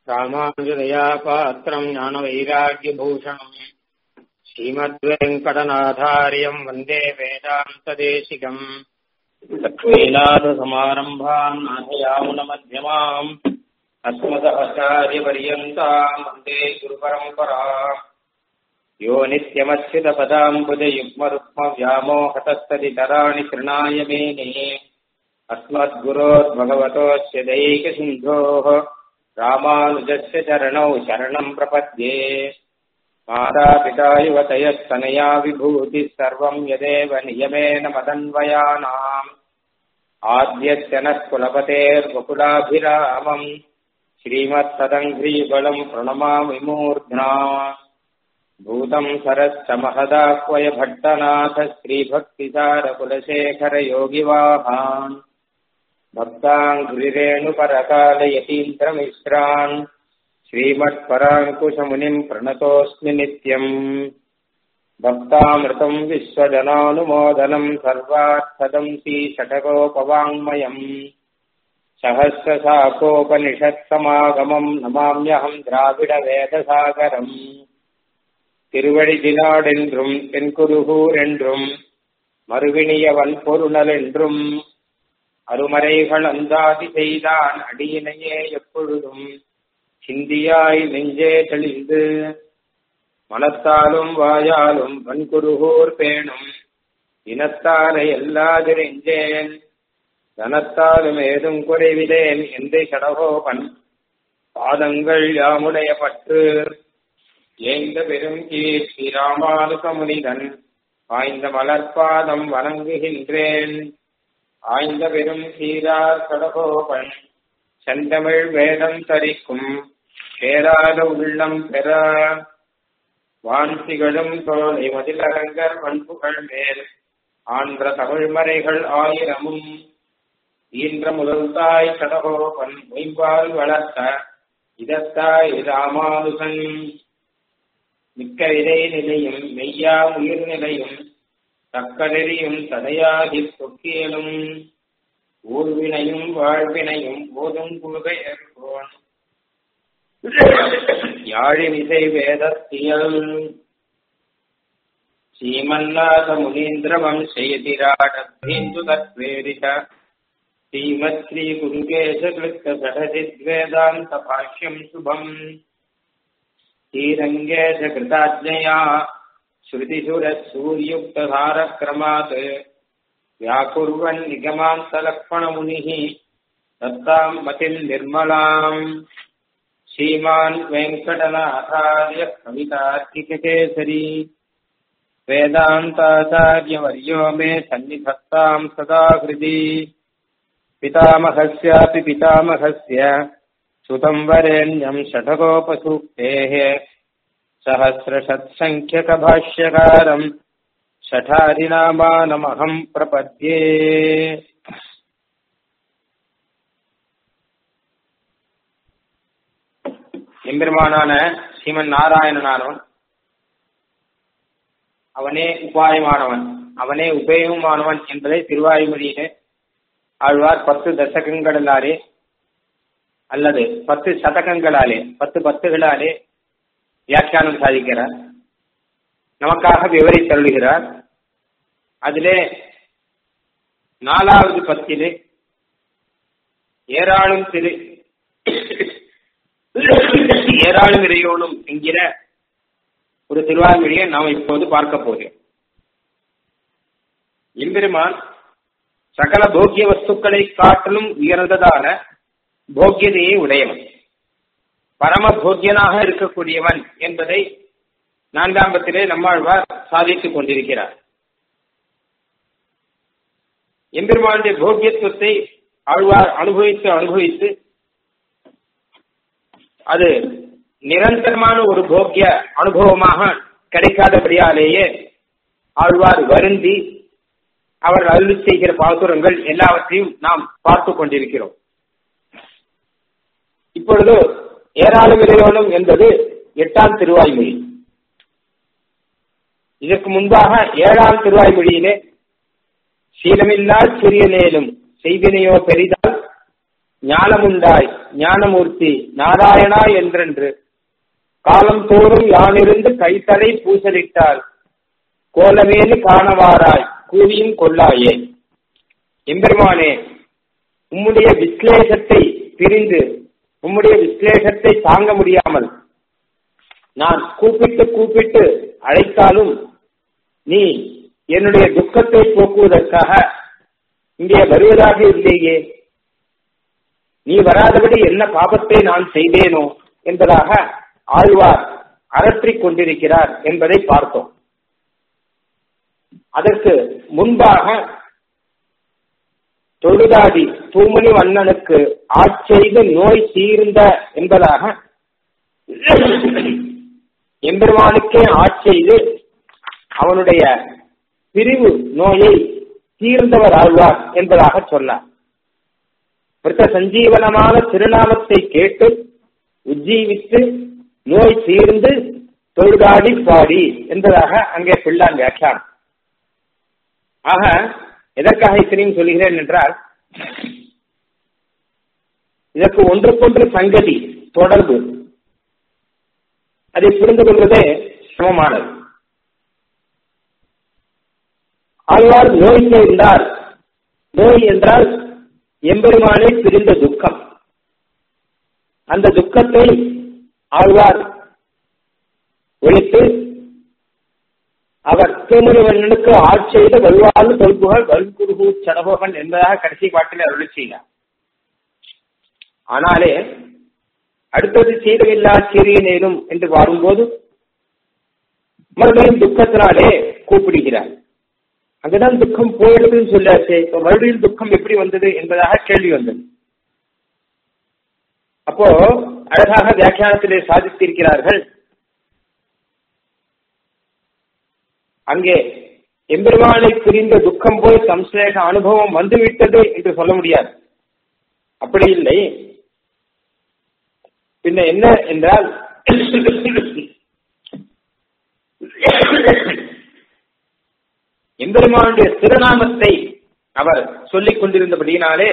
ராமானுஜதயா பாத்திரம் ஞானவைராக்கியபூஷணம் ஸ்ரீமத்வேங்கடநாதாரியம் வந்தே வேதாந்ததேசிகம் லக்ஷ்மீநாதசமாரம்பாம் நாதயாமுனமध्यமாம் अस्मदचार्यपर्यन्ताम् वन्दे गुरुपरम्पराम् यो नित्यमच्युतपदाम्बुजयुग्मरुक्मव्यामोहतस्तदितराणि तृणाय मेने अस्मद्गुरोर्भगवतोऽस्य दैकसिन्धोः रामानुजस्य चरणौ शरणम् प्रपद्ये मातापिता युवतयस्तनया विभूतिः सर्वम् यदेव नियमेन मदन्वयानाम् आद्यस्य नः कुलपतेर्वकुलाभिरामम् श्रीमत्सदङ्घ्रीबलम् प्रणमामि मूर्ध्ना भूतम् सरश्च महदाह्वय भट्टनाथ श्रीभक्तिसारकुलशेखरयोगिवाहान् भक्ताङ्घ्रिरेणुपरकालयतीन्द्रमिश्रान् श्रीमत्पराङ्कुशमुनिम् प्रणतोऽस्मि नित्यम् भक्तामृतम् विश्वजनानुमोदनम् सर्वार्थदम् श्रीषटकोपवाङ्मयम् सहस्रशाखोपनिषत्समागमम् नमाम्यहम् द्राविडवेदसागरम् திருவழிதினாடென்றும் தென்குருகூர் என்றும் மறுவினியவன் பொருணல் என்றும் அருமறைகள் அந்தாதி செய்தான் அடியினையே எப்பொழுதும் சிந்தியாய் நெஞ்சே தெளிந்து மனத்தாலும் வாயாலும் வன்குருகூர் பேணும் இனத்தாரை எல்லாதிரெஞ்சேன் தனத்தாலும் ஏதும் குறைவிலேன் என்று கடகோபன் பாதங்கள் யாமுடைய பற்று ஏந்த பெரும் கீர்த்தி ராமானுகமுனிதன் வாய்ந்த மலர்பாதம் வணங்குகின்றேன் ஆய்ந்த பெரும் சீரார் கடகோபன் செந்தமிழ் வேதம் தரிக்கும் பேராத உள்ளம் பெற வான்சிகளும் தோலை மதிலரங்கர் பண்புகள் மேல் ஆன்ற தமிழ்மறைகள் ஆயிரமும் ஈன்ற முதல் தாய் கடகோபன் மொய்பால் வளர்த்த இதத்தாய் ராமானுசன் மிக்க விதை நிலையும் மெய்யா உயிர் நிலையும் தக்கதெறியும் தடையாகி தொக்கியலும் ஊர்வினையும் வாழ்வினையும் போதும் குழுகை ஏற்போன் யாழிமிசை வேதத்தியல் ஸ்ரீமன்னாத முனீந்திர வம்சயதிராடபீந்து தத்வேதித श्रीमत् श्रीगुरुकेशकृत्तसहसिद्वेदान्त भाष्यम् शुभम् श्रीरङ्गेशकृताज्ञया श्रुतिसुरसूर्युक्तधारक्रमात् व्याकुर्वन् निगमान्तलक्ष्मणमुनिः दत्ताम् मतिम् निर्मलाम् श्रीमान् वेङ्कटनाथार्य कवितार्किककेसरी वेदान्ताचार्यवर्यो मे सन्निधत्ताम् सदा हृदि पितामहस्यापि पितामहस्य सुतम् वरेण्यम् षठकोपसूक्तेः सहस्रषत्सङ्ख्यकभाष्यकारम् षठादिनामानमहम् प्रपद्ये எம்பெருமானான ஸ்ரீமன் நாராயணனானவன் அவனே உபாயமானவன் அவனே உபயமானவன் என்பதை திருவாயுமொழியிலே ஆழ்வார் பத்து தசகங்களாலே அல்லது பத்து சதகங்களாலே பத்து பத்துகளாலே வியாக்கியானம் சாதிக்கிறார் நமக்காக விவரித்தருளுகிறார் அதிலே நாலாவது பத்திலே ஏராளும் திரு ஏராளும் இறையோனும் என்கிற ஒரு திருவாய்மொழியை நாம் இப்போது பார்க்க போகிறோம் எம்பெருமான் சகல போக்கிய வஸ்துக்களை காட்டிலும் உயர்ந்ததான போக்கியதையை உடையவன் பரம போக்கியனாக இருக்கக்கூடியவன் என்பதை நான்காம்பத்திலே நம்மாழ்வார் சாதித்துக் கொண்டிருக்கிறார் எம்பெருமானுடைய போக்கியத்துவத்தை ஆழ்வார் அனுபவித்து அனுபவித்து அது நிரந்தரமான ஒரு போக்கிய அனுபவமாக கிடைக்காதபடியாலேயே ஆழ்வார் வருந்தி அவர் அருள் செய்கிற பாசுரங்கள் எல்லாவற்றையும் நாம் பார்த்து கொண்டிருக்கிறோம் இப்பொழுது ஏராளம் இறையோனும் என்பது எட்டாம் திருவாய்மொழி இதற்கு முன்பாக ஏழாம் திருவாய்மொழியிலே சீலமில்லா சிறியனேலும் செய்வினையோ பெரிதால் ஞானமுண்டாய் ஞானமூர்த்தி நாராயணா என்றென்று காலம் தோறும் யானிருந்து கைத்தலை பூசலிட்டால் கோலமேனு காணவாராய் கூவியும் கொள்ளாயே எம்பெருமானே உம்முடைய விஸ்லேஷத்தை பிரிந்து உம்முடைய விஸ்லேஷத்தை தாங்க முடியாமல் நான் கூப்பிட்டு கூப்பிட்டு அழைத்தாலும் நீ என்னுடைய துக்கத்தை போக்குவதற்காக இங்கே வருவதாக இல்லையே நீ வராதபடி என்ன பாபத்தை நான் செய்தேனோ என்பதாக ஆழ்வார் அரற்றிக் கொண்டிருக்கிறார் என்பதை பார்த்தோம் அதற்கு முன்பாக தொழுதாடி தூமணி வண்ணனுக்கு ஆட்செய்து நோய் தீர்ந்த என்பதாக எம்பெருமானுக்கே ஆட்செய்து அவனுடைய பிரிவு நோயை தீர்ந்தவர் ஆழ்வார் என்பதாக சொன்னார் விருத்த சஞ்சீவனமான திருநாமத்தை கேட்டு உஜ்ஜீவித்து நோய் தீர்ந்து தொழுதாடி பாடி என்பதாக அங்கே பிள்ளான் வியாக்கியானம் ஆக எதற்காக இத்தனையும் சொல்கிறேன் என்றால் இதற்கு ஒன்றுக்கொன்று சங்கதி தொடர்பு அதை புரிந்து கொள்வதே சமமானது ஆழ்வார் நோய் சேர்ந்தார் நோய் என்றால் எம்பெருமானை பிரிந்த துக்கம் அந்த துக்கத்தை ஆழ்வார் ஒழித்து அவர் திருமுருகனுக்கு ஆட்செய்த வலுவாழ்வு தொல்புகள் வல்குருகு சடபோகன் என்பதாக கடைசி பாட்டில் அருளி செய்தார் ஆனாலே அடுத்தது சீரவில்லா சிறியனேனும் என்று வரும்போது மறுபடியும் துக்கத்தினாலே கூப்பிடுகிறார் அங்கதான் துக்கம் போயிடுதுன்னு சொல்லாச்சு இப்ப மறுபடியும் துக்கம் எப்படி வந்தது என்பதாக கேள்வி வந்தது அப்போ அழகாக வியாக்கியானத்திலே சாதித்திருக்கிறார்கள் அங்கே எம்பெருமானை புரிந்த துக்கம் போய் சம்சேக அனுபவம் வந்துவிட்டது என்று சொல்ல முடியாது அப்படி இல்லை பின்ன என்ன என்றால் எம்பெருமானுடைய திருநாமத்தை அவர் சொல்லிக் கொண்டிருந்தபடியினாலே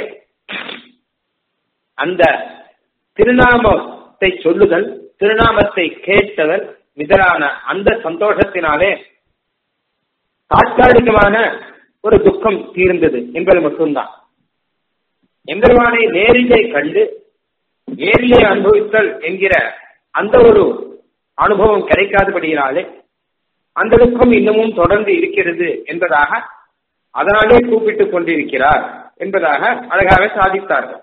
அந்த திருநாமத்தை சொல்லுதல் திருநாமத்தை கேட்டதல் இதரான அந்த சந்தோஷத்தினாலே தாற்காலிகமான ஒரு துக்கம் தீர்ந்தது என்பது மட்டும்தான் எம்பெருமானை நேரிலே கண்டு நேரிலே அனுபவித்தல் என்கிற அந்த ஒரு அனுபவம் கிடைக்காதபடியினாலே அந்த துக்கம் இன்னமும் தொடர்ந்து இருக்கிறது என்பதாக அதனாலே கூப்பிட்டுக் கொண்டிருக்கிறார் என்பதாக அழகாக சாதித்தார்கள்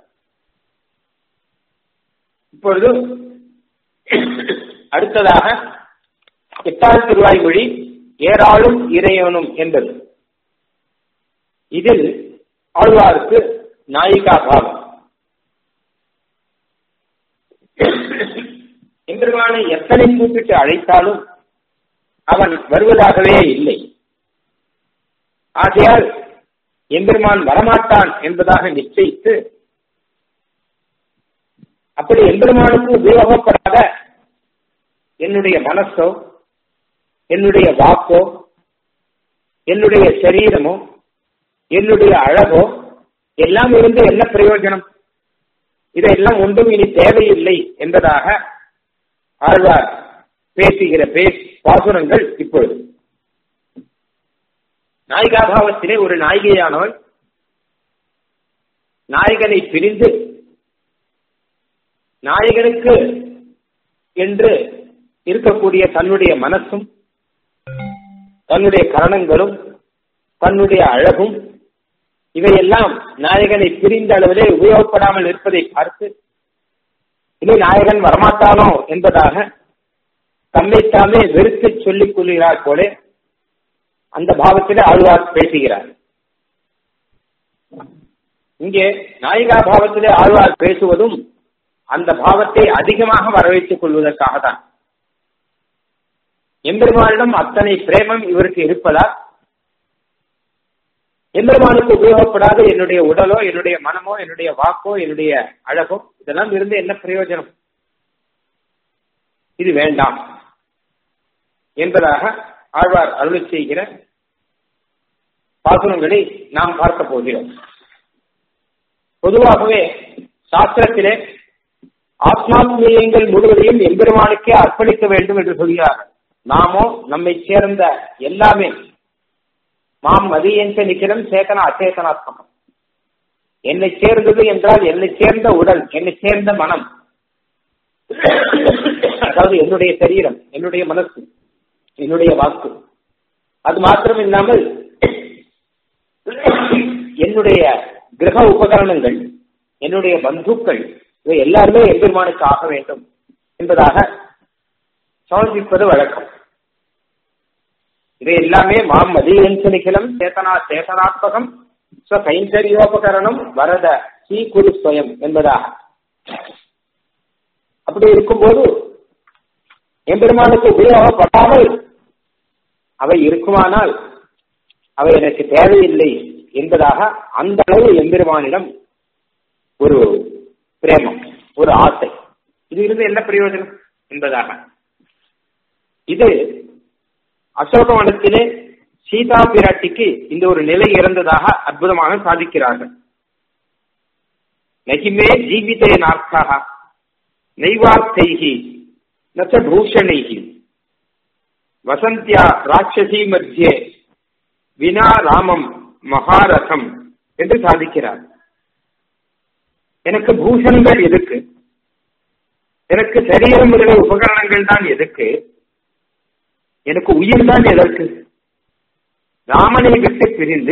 இப்பொழுது அடுத்ததாக எட்டாம் திருவாய்மொழி ஏராளும் இறையனும் என்பது இதில் ஆழ்வாருக்கு நாயிகா பாவம் எம்பெருமானை எத்தனை கூப்பிட்டு அழைத்தாலும் அவன் வருவதாகவே இல்லை ஆகையால் எம்பெருமான் வரமாட்டான் என்பதாக நிச்சயித்து அப்படி எம்பெருமானுக்கு உபயோகப்படாத என்னுடைய மனசோ என்னுடைய வாக்கோ என்னுடைய சரீரமோ என்னுடைய அழகோ எல்லாம் இருந்து என்ன பிரயோஜனம் இதெல்லாம் ஒன்றும் இனி தேவையில்லை என்பதாக ஆழ்வார் பேசுகிற பேஸ் பாசுரங்கள் இப்பொழுது நாயிகாபாவத்திலே ஒரு நாயிகையானவள் நாயகனை பிரிந்து நாயகனுக்கு என்று இருக்கக்கூடிய தன்னுடைய மனசும் தன்னுடைய கரணங்களும் தன்னுடைய அழகும் இவையெல்லாம் நாயகனை பிரிந்த அளவிலே உபயோகப்படாமல் இருப்பதை பார்த்து இனி நாயகன் வரமாட்டானோ என்பதாக தம்மைத்தாமே வெறுத்து சொல்லிக் கொள்கிறார் போல அந்த பாவத்திலே ஆழ்வார் பேசுகிறார் இங்கே நாயிகா பாவத்திலே ஆழ்வார் பேசுவதும் அந்த பாவத்தை அதிகமாக வரவைத்துக் கொள்வதற்காக தான் எம்பெருமானிடம் அத்தனை பிரேமம் இவருக்கு இருப்பதால் எம்பெருமானுக்கு உபயோகப்படாத என்னுடைய உடலோ என்னுடைய மனமோ என்னுடைய வாக்கோ என்னுடைய அழகோ இதெல்லாம் இருந்து என்ன பிரயோஜனம் இது வேண்டாம் என்பதாக ஆழ்வார் அருளி செய்கிற பாசுரங்களை நாம் பார்க்க போகிறோம் பொதுவாகவே சாஸ்திரத்திலே ஆத்மாத்மீயங்கள் முழுவதையும் எம்பெருமானுக்கே அர்ப்பணிக்க வேண்டும் என்று சொல்கிறார்கள் நாமோ நம்மை சேர்ந்த எல்லாமே மாம் மதியஞ்ச நிக்கிறம் சேத்தன அச்சேதனாத்மகம் என்னை சேர்ந்தது என்றால் என்னை சேர்ந்த உடல் என்னை சேர்ந்த மனம் அதாவது என்னுடைய சரீரம் என்னுடைய மனசு என்னுடைய வாக்கு அது மாத்திரம் இல்லாமல் என்னுடைய கிரக உபகரணங்கள் என்னுடைய பந்துக்கள் இவை எல்லாருமே எம்பெருமானுக்கு ஆக வேண்டும் என்பதாக சமர்ப்பிப்பது வழக்கம் இவை எல்லாமே மாம் மதியஞ்சனிக்கலம் சேத்தனா சேதனாத்மகம் ஸ்வ கைங்கரியோபகரணம் வரத ஸ்ரீ குரு ஸ்வயம் என்பதாக அப்படி இருக்கும்போது எம்பெருமானுக்கு உபயோகப்படாமல் அவை இருக்குமானால் அவை எனக்கு தேவையில்லை என்பதாக அந்த அளவு எம்பெருமானிடம் ஒரு பிரேமம் ஒரு ஆசை இது இருந்து என்ன பிரயோஜனம் என்பதாக இது அசோகவனத்திலே சீதா பிராட்டிக்கு இந்த ஒரு நிலை இறந்ததாக அற்புதமாக சாதிக்கிறார்கள் நகிமே ஜீவிதே நார்த்தாக நைவார்த்தைகி நச்ச பூஷணைகி வசந்தியா ராட்சசி மத்தியே வினா ராமம் மகாரதம் என்று சாதிக்கிறார் எனக்கு பூஷணங்கள் எதுக்கு எனக்கு சரீரம் முதல உபகரணங்கள் தான் எதுக்கு எனக்கு உயிர் தான் எதற்கு ராமனை விட்டு பிரிந்து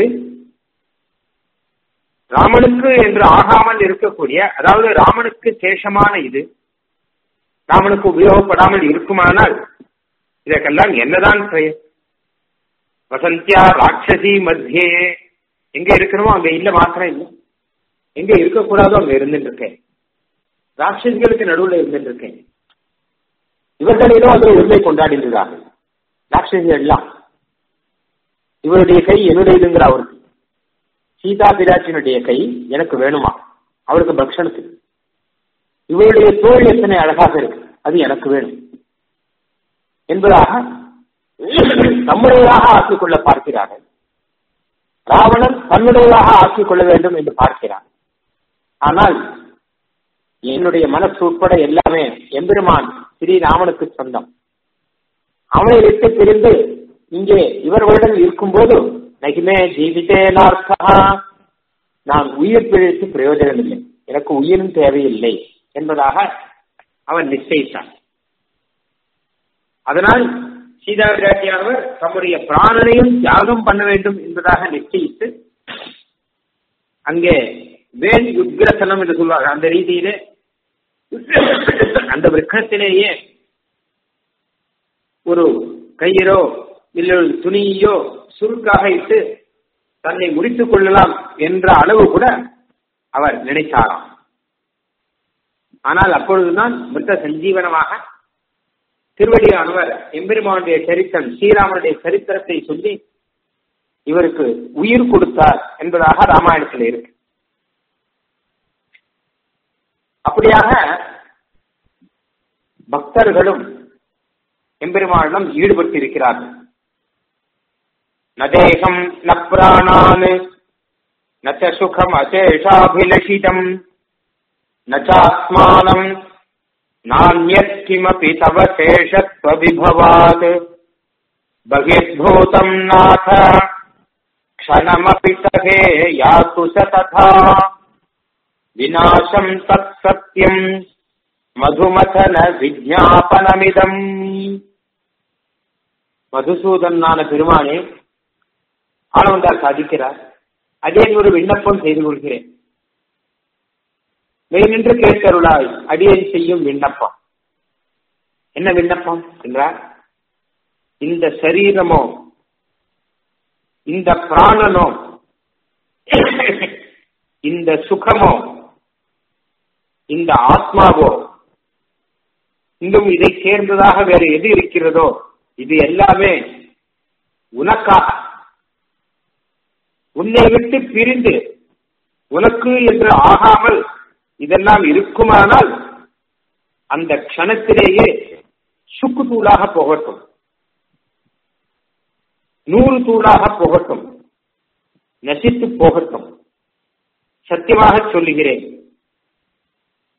ராமனுக்கு என்று ஆகாமல் இருக்கக்கூடிய அதாவது ராமனுக்கு சேஷமான இது ராமனுக்கு உபயோகப்படாமல் இருக்குமானால் இதற்கெல்லாம் என்னதான் பெயர் வசந்தியா ராட்சசி மத்தியே எங்க இருக்கணுமோ அங்க இல்ல மாத்திரம் இல்லை எங்க இருக்கக்கூடாதோ அங்க இருந்துட்டு இருக்கேன் ராட்சசிகளுக்கு நடுவில் இருந்துட்டு இருக்கேன் இவர்களிடம் அதில் உரிமை கொண்டாடின்றார்கள் ராட்சசிகள் எல்லாம் இவருடைய கை என்னுடையதுங்கிற அவருக்கு சீதா பிராட்சியினுடைய கை எனக்கு வேணுமா அவருக்கு பக்ஷணத்துக்கு இவருடைய தோல் எத்தனை அழகாக இருக்கு அது எனக்கு வேணும் என்பதாக தம்முடையதாக ஆக்கிக் கொள்ள பார்க்கிறார்கள் ராவணன் தன்னுடையதாக ஆக்கிக் கொள்ள வேண்டும் என்று பார்க்கிறான் ஆனால் என்னுடைய மனசு உட்பட எல்லாமே எம்பெருமான் ஸ்ரீராமனுக்கு சொந்தம் அவனை விட்டு பிரிந்து இங்கே இவர்களுடன் இருக்கும்போது நகிமே ஜீவிதேனார்த்தா நான் உயிர் பிழைத்து பிரயோஜனம் இல்லை எனக்கு உயிரும் தேவையில்லை என்பதாக அவன் நிச்சயித்தான் அதனால் சீதா விராட்டியானவர் தம்முடைய பிராணனையும் தியாகம் பண்ண வேண்டும் என்பதாக நிச்சயித்து அங்கே வேல் உத்கிரசனம் என்று சொல்வார்கள் அந்த ரீதியிலே அந்த விரக்ஷத்திலேயே ஒரு கயிறோ இல்லை துணியோ சுருக்காக இட்டு தன்னை முடித்துக் கொள்ளலாம் என்ற அளவு கூட அவர் நினைத்தாராம் ஆனால் அப்பொழுதுதான் மிருத்த சஞ்சீவனமாக திருவடியானவர் எம்பெருமானுடைய சரித்திரம் ஸ்ரீராமனுடைய சரித்திரத்தை சொல்லி இவருக்கு உயிர் கொடுத்தார் என்பதாக ராமாயணத்தில் இருக்கு அப்படியாக பக்தர்களும் எம்பெருமானிடம் ஈடுபட்டிருக்கிறார்கள் நதேகம் ந பிராணான் ந சுகம் அசேஷாபிலஷிதம் நாத்மானம் நானியத் கிமபி தவ சேஷத்வவிபவாத் பகிர்பூதம் நாத க்ஷணமபி சகே யாத்து ச ததா விநாசம் தத் சத்யம் மதுமதன விஜாபனமிதம் மதுசூதனான பெருமானே ஆனவந்தார் சாதிக்கிறார் அடியேன் ஒரு விண்ணப்பம் செய்து கொள்கிறேன் மெய்நின்று கேட்கருளாய் அடியேன் செய்யும் விண்ணப்பம் என்ன விண்ணப்பம் என்றார் இந்த சரீரமோ இந்த பிராணனோ இந்த சுகமோ இந்த ஆத்மாவோ இன்னும் இதை சேர்ந்ததாக வேற எது இருக்கிறதோ இது எல்லாமே உனக்காக உன்னை விட்டு பிரிந்து உனக்கு என்று ஆகாமல் இதெல்லாம் இருக்குமானால் அந்த க்ஷணத்திலேயே சுக்கு தூளாக போகட்டும் நூறு தூளாக போகட்டும் நசித்து போகட்டும் சத்தியமாக சொல்லுகிறேன்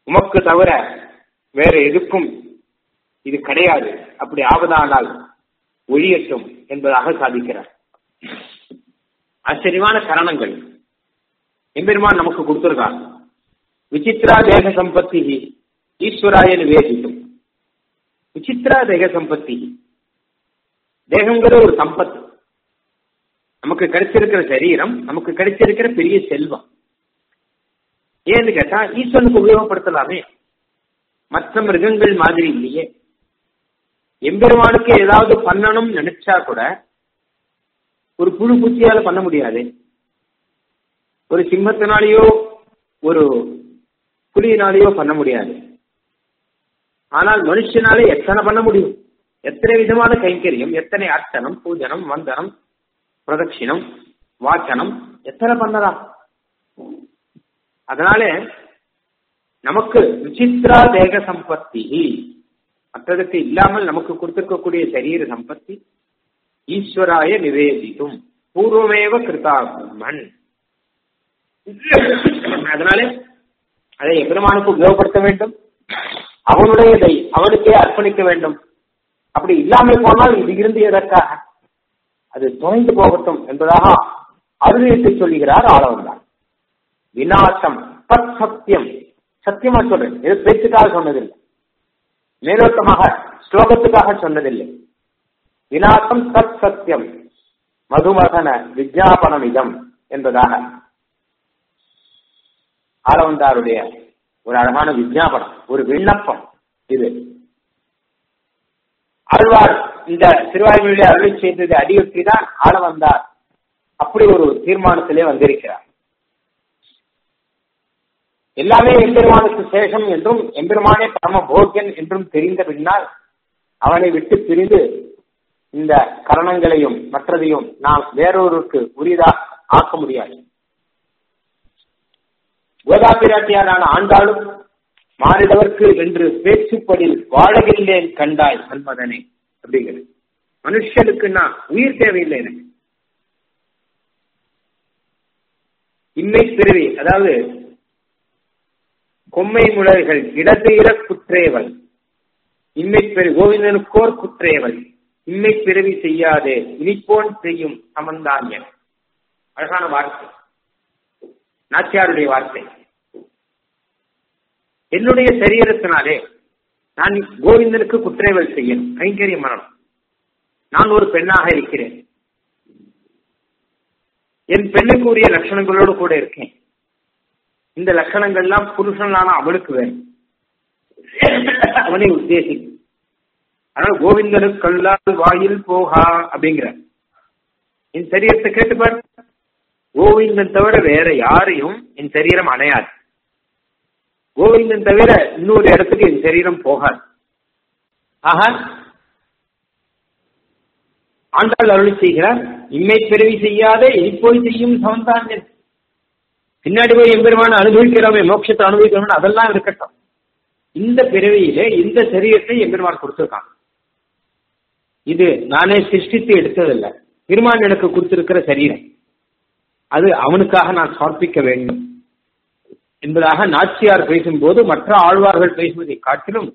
உமக்கு தவிர வேற எதுக்கும் இது கிடையாது அப்படி ஆவதானால் ஒழியட்டும் என்பதாக சாதிக்கிறார் ஆச்சரியமான கரணங்கள் எம்பெருமான் நமக்கு கொடுத்திருக்காங்க விசித்ரா தேக சம்பத்தி ஈஸ்வராய நிவேதிக்கும் விசித்ரா தேக சம்பத்தி தேகங்கிற ஒரு சம்பத்து நமக்கு கிடைச்சிருக்கிற சரீரம் நமக்கு கிடைச்சிருக்கிற பெரிய செல்வம் ஏன்னு கேட்டா ஈஸ்வரனுக்கு உபயோகப்படுத்தலாமே மற்ற மிருகங்கள் மாதிரி இல்லையே எம்பெருமானுக்கு ஏதாவது பண்ணணும் நினைச்சா கூட ஒரு புழு பூச்சியால பண்ண முடியாது ஒரு சிம்மத்தினாலேயோ ஒரு புலியினாலேயோ பண்ண முடியாது ஆனால் மனுஷனாலே எத்தனை பண்ண முடியும் எத்தனை விதமான கைங்கரியம் எத்தனை அர்ச்சனம் பூஜனம் வந்தனம் பிரதட்சிணம் வாச்சனம் எத்தனை பண்ணலாம் அதனால நமக்கு விசித்ரா தேக சம்பத்தி மற்றதுக்கு இல்லாமல் நமக்கு கொடுத்திருக்கக்கூடிய சரீர சம்பத்தி ஈஸ்வராய நிவேதித்தும் பூர்வமேவ கிருதாமன் அதனால அதை எம்பெருமானுக்கு உபயோகப்படுத்த வேண்டும் அவனுடையதை அவனுக்கே அர்ப்பணிக்க வேண்டும் அப்படி இல்லாமல் போனால் இது இருந்து எதற்காக அது தொலைந்து போகட்டும் என்பதாக அருளிட்டு சொல்லுகிறார் ஆளவந்தான் விநாசம் பத் சத்தியம் சத்தியமா சொல்றேன் இது பேச்சுக்காக சொன்னதில்லை மேலோட்டமாக ஸ்லோகத்துக்காக சொன்னதில்லை விநாசம் தத் சத்தியம் மதுமகன விஜாபனம் இதம் என்பதாக ஆளவந்தாருடைய ஒரு அழகான விஜாபனம் ஒரு விண்ணப்பம் இது ஆழ்வார் இந்த திருவாய்மொழியை அருளை செய்தது அடியொற்றி தான் ஆள வந்தார் அப்படி ஒரு தீர்மானத்திலே வந்திருக்கிறார் எல்லாமே எம்பெருமானுக்கு சேஷம் என்றும் எம்பெருமானே பரம போக்கியன் என்றும் தெரிந்த பின்னால் அவனை விட்டு பிரிந்து இந்த கரணங்களையும் மற்றதையும் நாம் வேறொருக்கு உரியதா ஆக்க முடியாது கோதா பிராட்டியாரான ஆண்டாளும் மாறிடவர்க்கு என்று பேச்சுப்படில் வாழவில்லேன் கண்டாய் மன்மதனே அப்படிங்கிறது மனுஷனுக்கு நான் உயிர் தேவையில்லை எனக்கு இம்மை பிறவி அதாவது கொம்மை முழல்கள் இடதீர குற்றேவல் இம்மை பிறவி கோவிந்தனுக்கோர் குற்றேவல் இம்மை பிறவி செய்யாதே இனிப்போன் செய்யும் சமந்தான்யன் அழகான வார்த்தை நாச்சியாருடைய வார்த்தை என்னுடைய சரீரத்தினாலே நான் கோவிந்தனுக்கு குற்றேவல் செய்யணும் கைங்கரியம் பண்ணணும் நான் ஒரு பெண்ணாக இருக்கிறேன் என் பெண்ணுக்கு உரிய லட்சணங்களோடு கூட இருக்கேன் இந்த லட்சணங்கள்லாம் புருஷனான அவளுக்கு வேணும் அவனை உத்தேசிக்கும் அதனால கோவிந்தனுக்கு கல்லால் வாயில் போகா அப்படிங்கிற என் சரீரத்தை கேட்டுப்பார் கோவிந்தன் தவிர வேற யாரையும் என் சரீரம் அணையாது கோவிந்தன் தவிர இன்னொரு இடத்துக்கு என் சரீரம் போகாது ஆக ஆண்டாள் அருளி செய்கிறார் இம்மை பிறவி செய்யாத இனிப்போய் செய்யும் சமந்தான்யன் பின்னாடி போய் எம்பெருமான அனுபவிக்கிறவன் மோட்சத்தை அனுபவிக்கிறவன் அதெல்லாம் இருக்கட்டும் இந்த பிறவியிலே இந்த சரீரத்தை எம்பெருமான் கொடுத்திருக்கான் இது நானே சிருஷ்டித்து எடுத்ததில்லை பெருமான் எனக்கு கொடுத்திருக்கிற சரீரம் அது அவனுக்காக நான் சமர்ப்பிக்க வேண்டும் என்பதாக நாச்சியார் பேசும்போது மற்ற ஆழ்வார்கள் பேசுவதை காட்டிலும்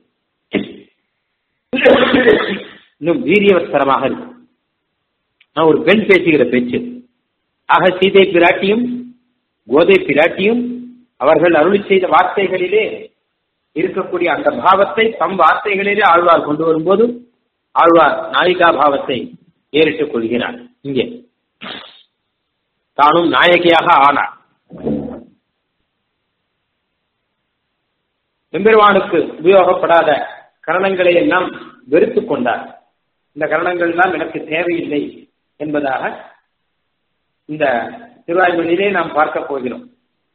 இன்னும் வீரியவஸ்தரமாக இருக்கும் நான் ஒரு பெண் பேசுகிற பேச்சு ஆக சீதை பிராட்டியும் கோதை பிராட்டியும் அவர்கள் அருளி செய்த வார்த்தைகளிலே இருக்கக்கூடிய அந்த பாவத்தை தம் வார்த்தைகளிலே ஆழ்வார் கொண்டு வரும்போது ஆழ்வார் நாயிகா பாவத்தை ஏறிட்டுக் கொள்கிறார் இங்கே தானும் நாயகியாக ஆனார் எம்பெருமானுக்கு உபயோகப்படாத கரணங்களை எல்லாம் வெறுத்து கொண்டார் இந்த கரணங்கள் எல்லாம் எனக்கு தேவையில்லை என்பதாக இந்த திருவாய்மொழியிலே நாம் பார்க்க போகிறோம்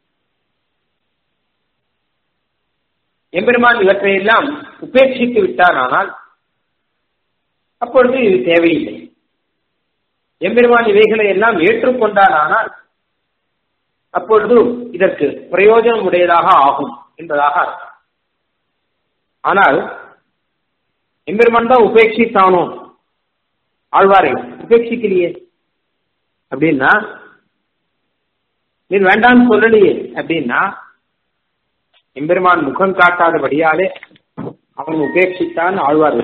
எம்பெருமான் இவற்றையெல்லாம் உபேட்சித்து விட்டாரானால் அப்பொழுது இது தேவையில்லை எம்பெருமான் இவைகளை எல்லாம் ஏற்றுக்கொண்டாரானால் அப்பொழுது இதற்கு பிரயோஜனம் உடையதாக ஆகும் என்பதாக அர்த்தம் ஆனால் எம்பெருமான் தான் உபேட்சித்தானோ ஆழ்வாரை உபேட்சிக்கலையே அப்படின்னா நீ வேண்டாம்னு சொல்லலையே அப்படின்னா எம்பெருமான் முகம் காட்டாதபடியாலே அவன் உபேட்சித்தான் ஆழ்வார்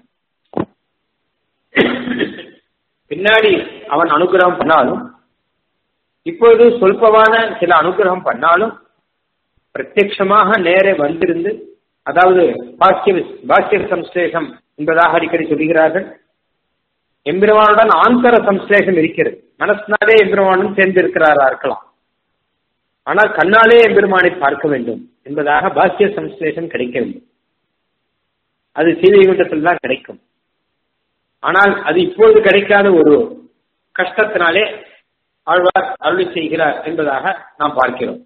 பின்னாடி அவன் அனுகிரகம் பண்ணாலும் இப்பொழுது சொல்பவான சில அனுகிரகம் பண்ணாலும் பிரத்யட்சமாக நேரே வந்திருந்து அதாவது பாக்கிய பாக்கிய சம்ஸ்லேஷம் என்பதாக அடிக்கடி சொல்கிறார்கள் எம்பெருமானுடன் ஆந்தர சம்ஸ்லேஷம் இருக்கிறது மனசினாலே எம்பெருமானும் சேர்ந்து இருக்கிறாரா இருக்கலாம் ஆனால் கண்ணாலே எம்பெருமானை பார்க்க வேண்டும் என்பதாக பாக்கிய சம்ஸ்லேஷம் கிடைக்க வேண்டும் அது சீதைகுண்டத்தில் தான் கிடைக்கும் ஆனால் அது இப்பொழுது கிடைக்காத ஒரு கஷ்டத்தினாலே ஆழ்வார் அருளி செய்கிறார் என்பதாக நாம் பார்க்கிறோம்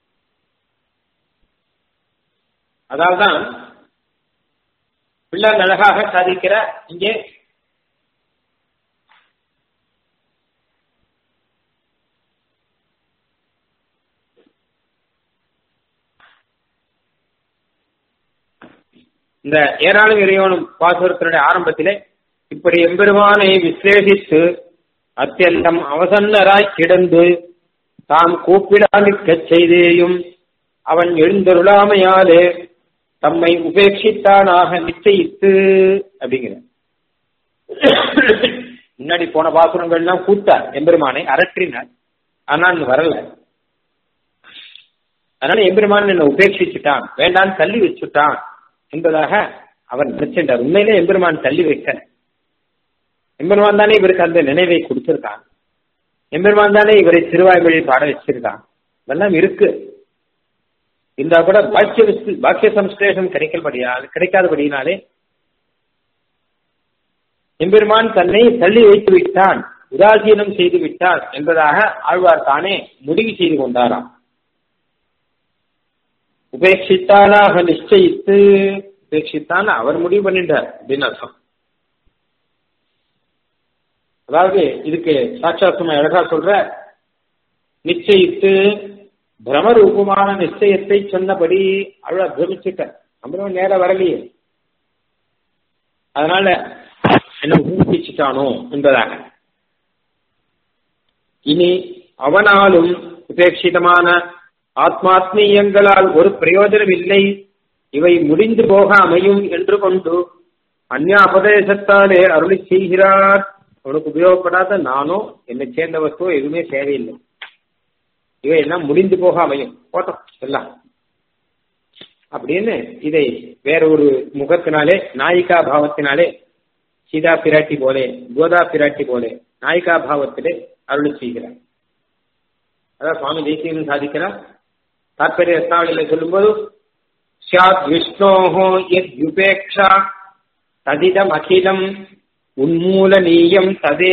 அதால்தான் பிள்ளார் அழகாக சாதிக்கிற இங்கே இந்த ஏராளம் இறைவனும் பாசுரத்தினுடைய ஆரம்பத்திலே இப்படி எம்பெருமானை விசேஷித்து அத்தியந்தம் அவசன்னராய் கிடந்து தாம் கூப்பிடா நிற்கச் செய்தேயும் அவன் எழுந்தருளாமையாலே தம்மை உபேட்சித்தானாக நிச்சயித்து அப்படிங்கிற முன்னாடி போன பாசுரங்கள்லாம் கூத்தார் எம்பெருமானை அரற்றினார் ஆனால் வரல அதனால எம்பெருமான் என்ன உபேட்சிச்சுட்டான் வேண்டாம் தள்ளி வச்சுட்டான் என்பதாக அவர் நினைச்சின்றார் உண்மையிலே எம்பெருமான் தள்ளி வைக்க எம்பெருமான் தானே இவருக்கு அந்த நினைவை கொடுத்திருக்கான் எம்பெருமான் தானே இவரை திருவாய்மொழி பாட வச்சிருக்கான் இதெல்லாம் இருக்கு இருந்தா கூட பாக்கிய பாக்கிய சம்ஸ்லேஷம் கிடைக்கபடியால் கிடைக்காதபடியினாலே எம்பெருமான் தன்னை தள்ளி வைத்து விட்டான் உதாசீனம் செய்து விட்டான் என்பதாக ஆழ்வார் தானே முடிவு செய்து கொண்டாராம் உபேட்சித்தானாக நிச்சயித்து உபேட்சித்தான் அவர் முடிவு பண்ணிட்டார் அப்படின்னு அர்த்தம் அதாவது இதுக்கு சாட்சாத்மா அழகா சொல்ற நிச்சயித்து பிரமரூபமான நிச்சயத்தை சொன்னபடி அவ்வளவு பிரமிச்சுட்ட நம்மளும் நேரம் வரலையே அதனால என்ன ஊக்குவிச்சுட்டானோ என்பதாக இனி அவனாலும் உபேட்சிதமான ஆத்மாத்மீயங்களால் ஒரு பிரயோஜனம் இல்லை இவை முடிந்து போக அமையும் என்று கொண்டு அந்யாபதேசத்தாலே அருளி செய்கிறார் அவனுக்கு உபயோகப்படாத நானோ என்னை சேர்ந்த வஸ்துவோ எதுவுமே தேவையில்லை இவை எல்லாம் முடிந்து போக அமையும் போட்டோம் எல்லாம் அப்படின்னு இதை வேற ஒரு முகத்தினாலே நாயிகா பாவத்தினாலே சீதா பிராட்டி போலே கோதா பிராட்டி போலே நாயிகா பாவத்திலே அருளி செய்கிறார் அதான் சுவாமி தேசியன் சாதிக்கிறார் தாற்பரிய ரத்னாவளியில் சொல்லும்போது சாத் விஷ்ணோஹோ எத் யுபேக்ஷா ததிதம் அகிலம் உன்மூலனீயம் ததே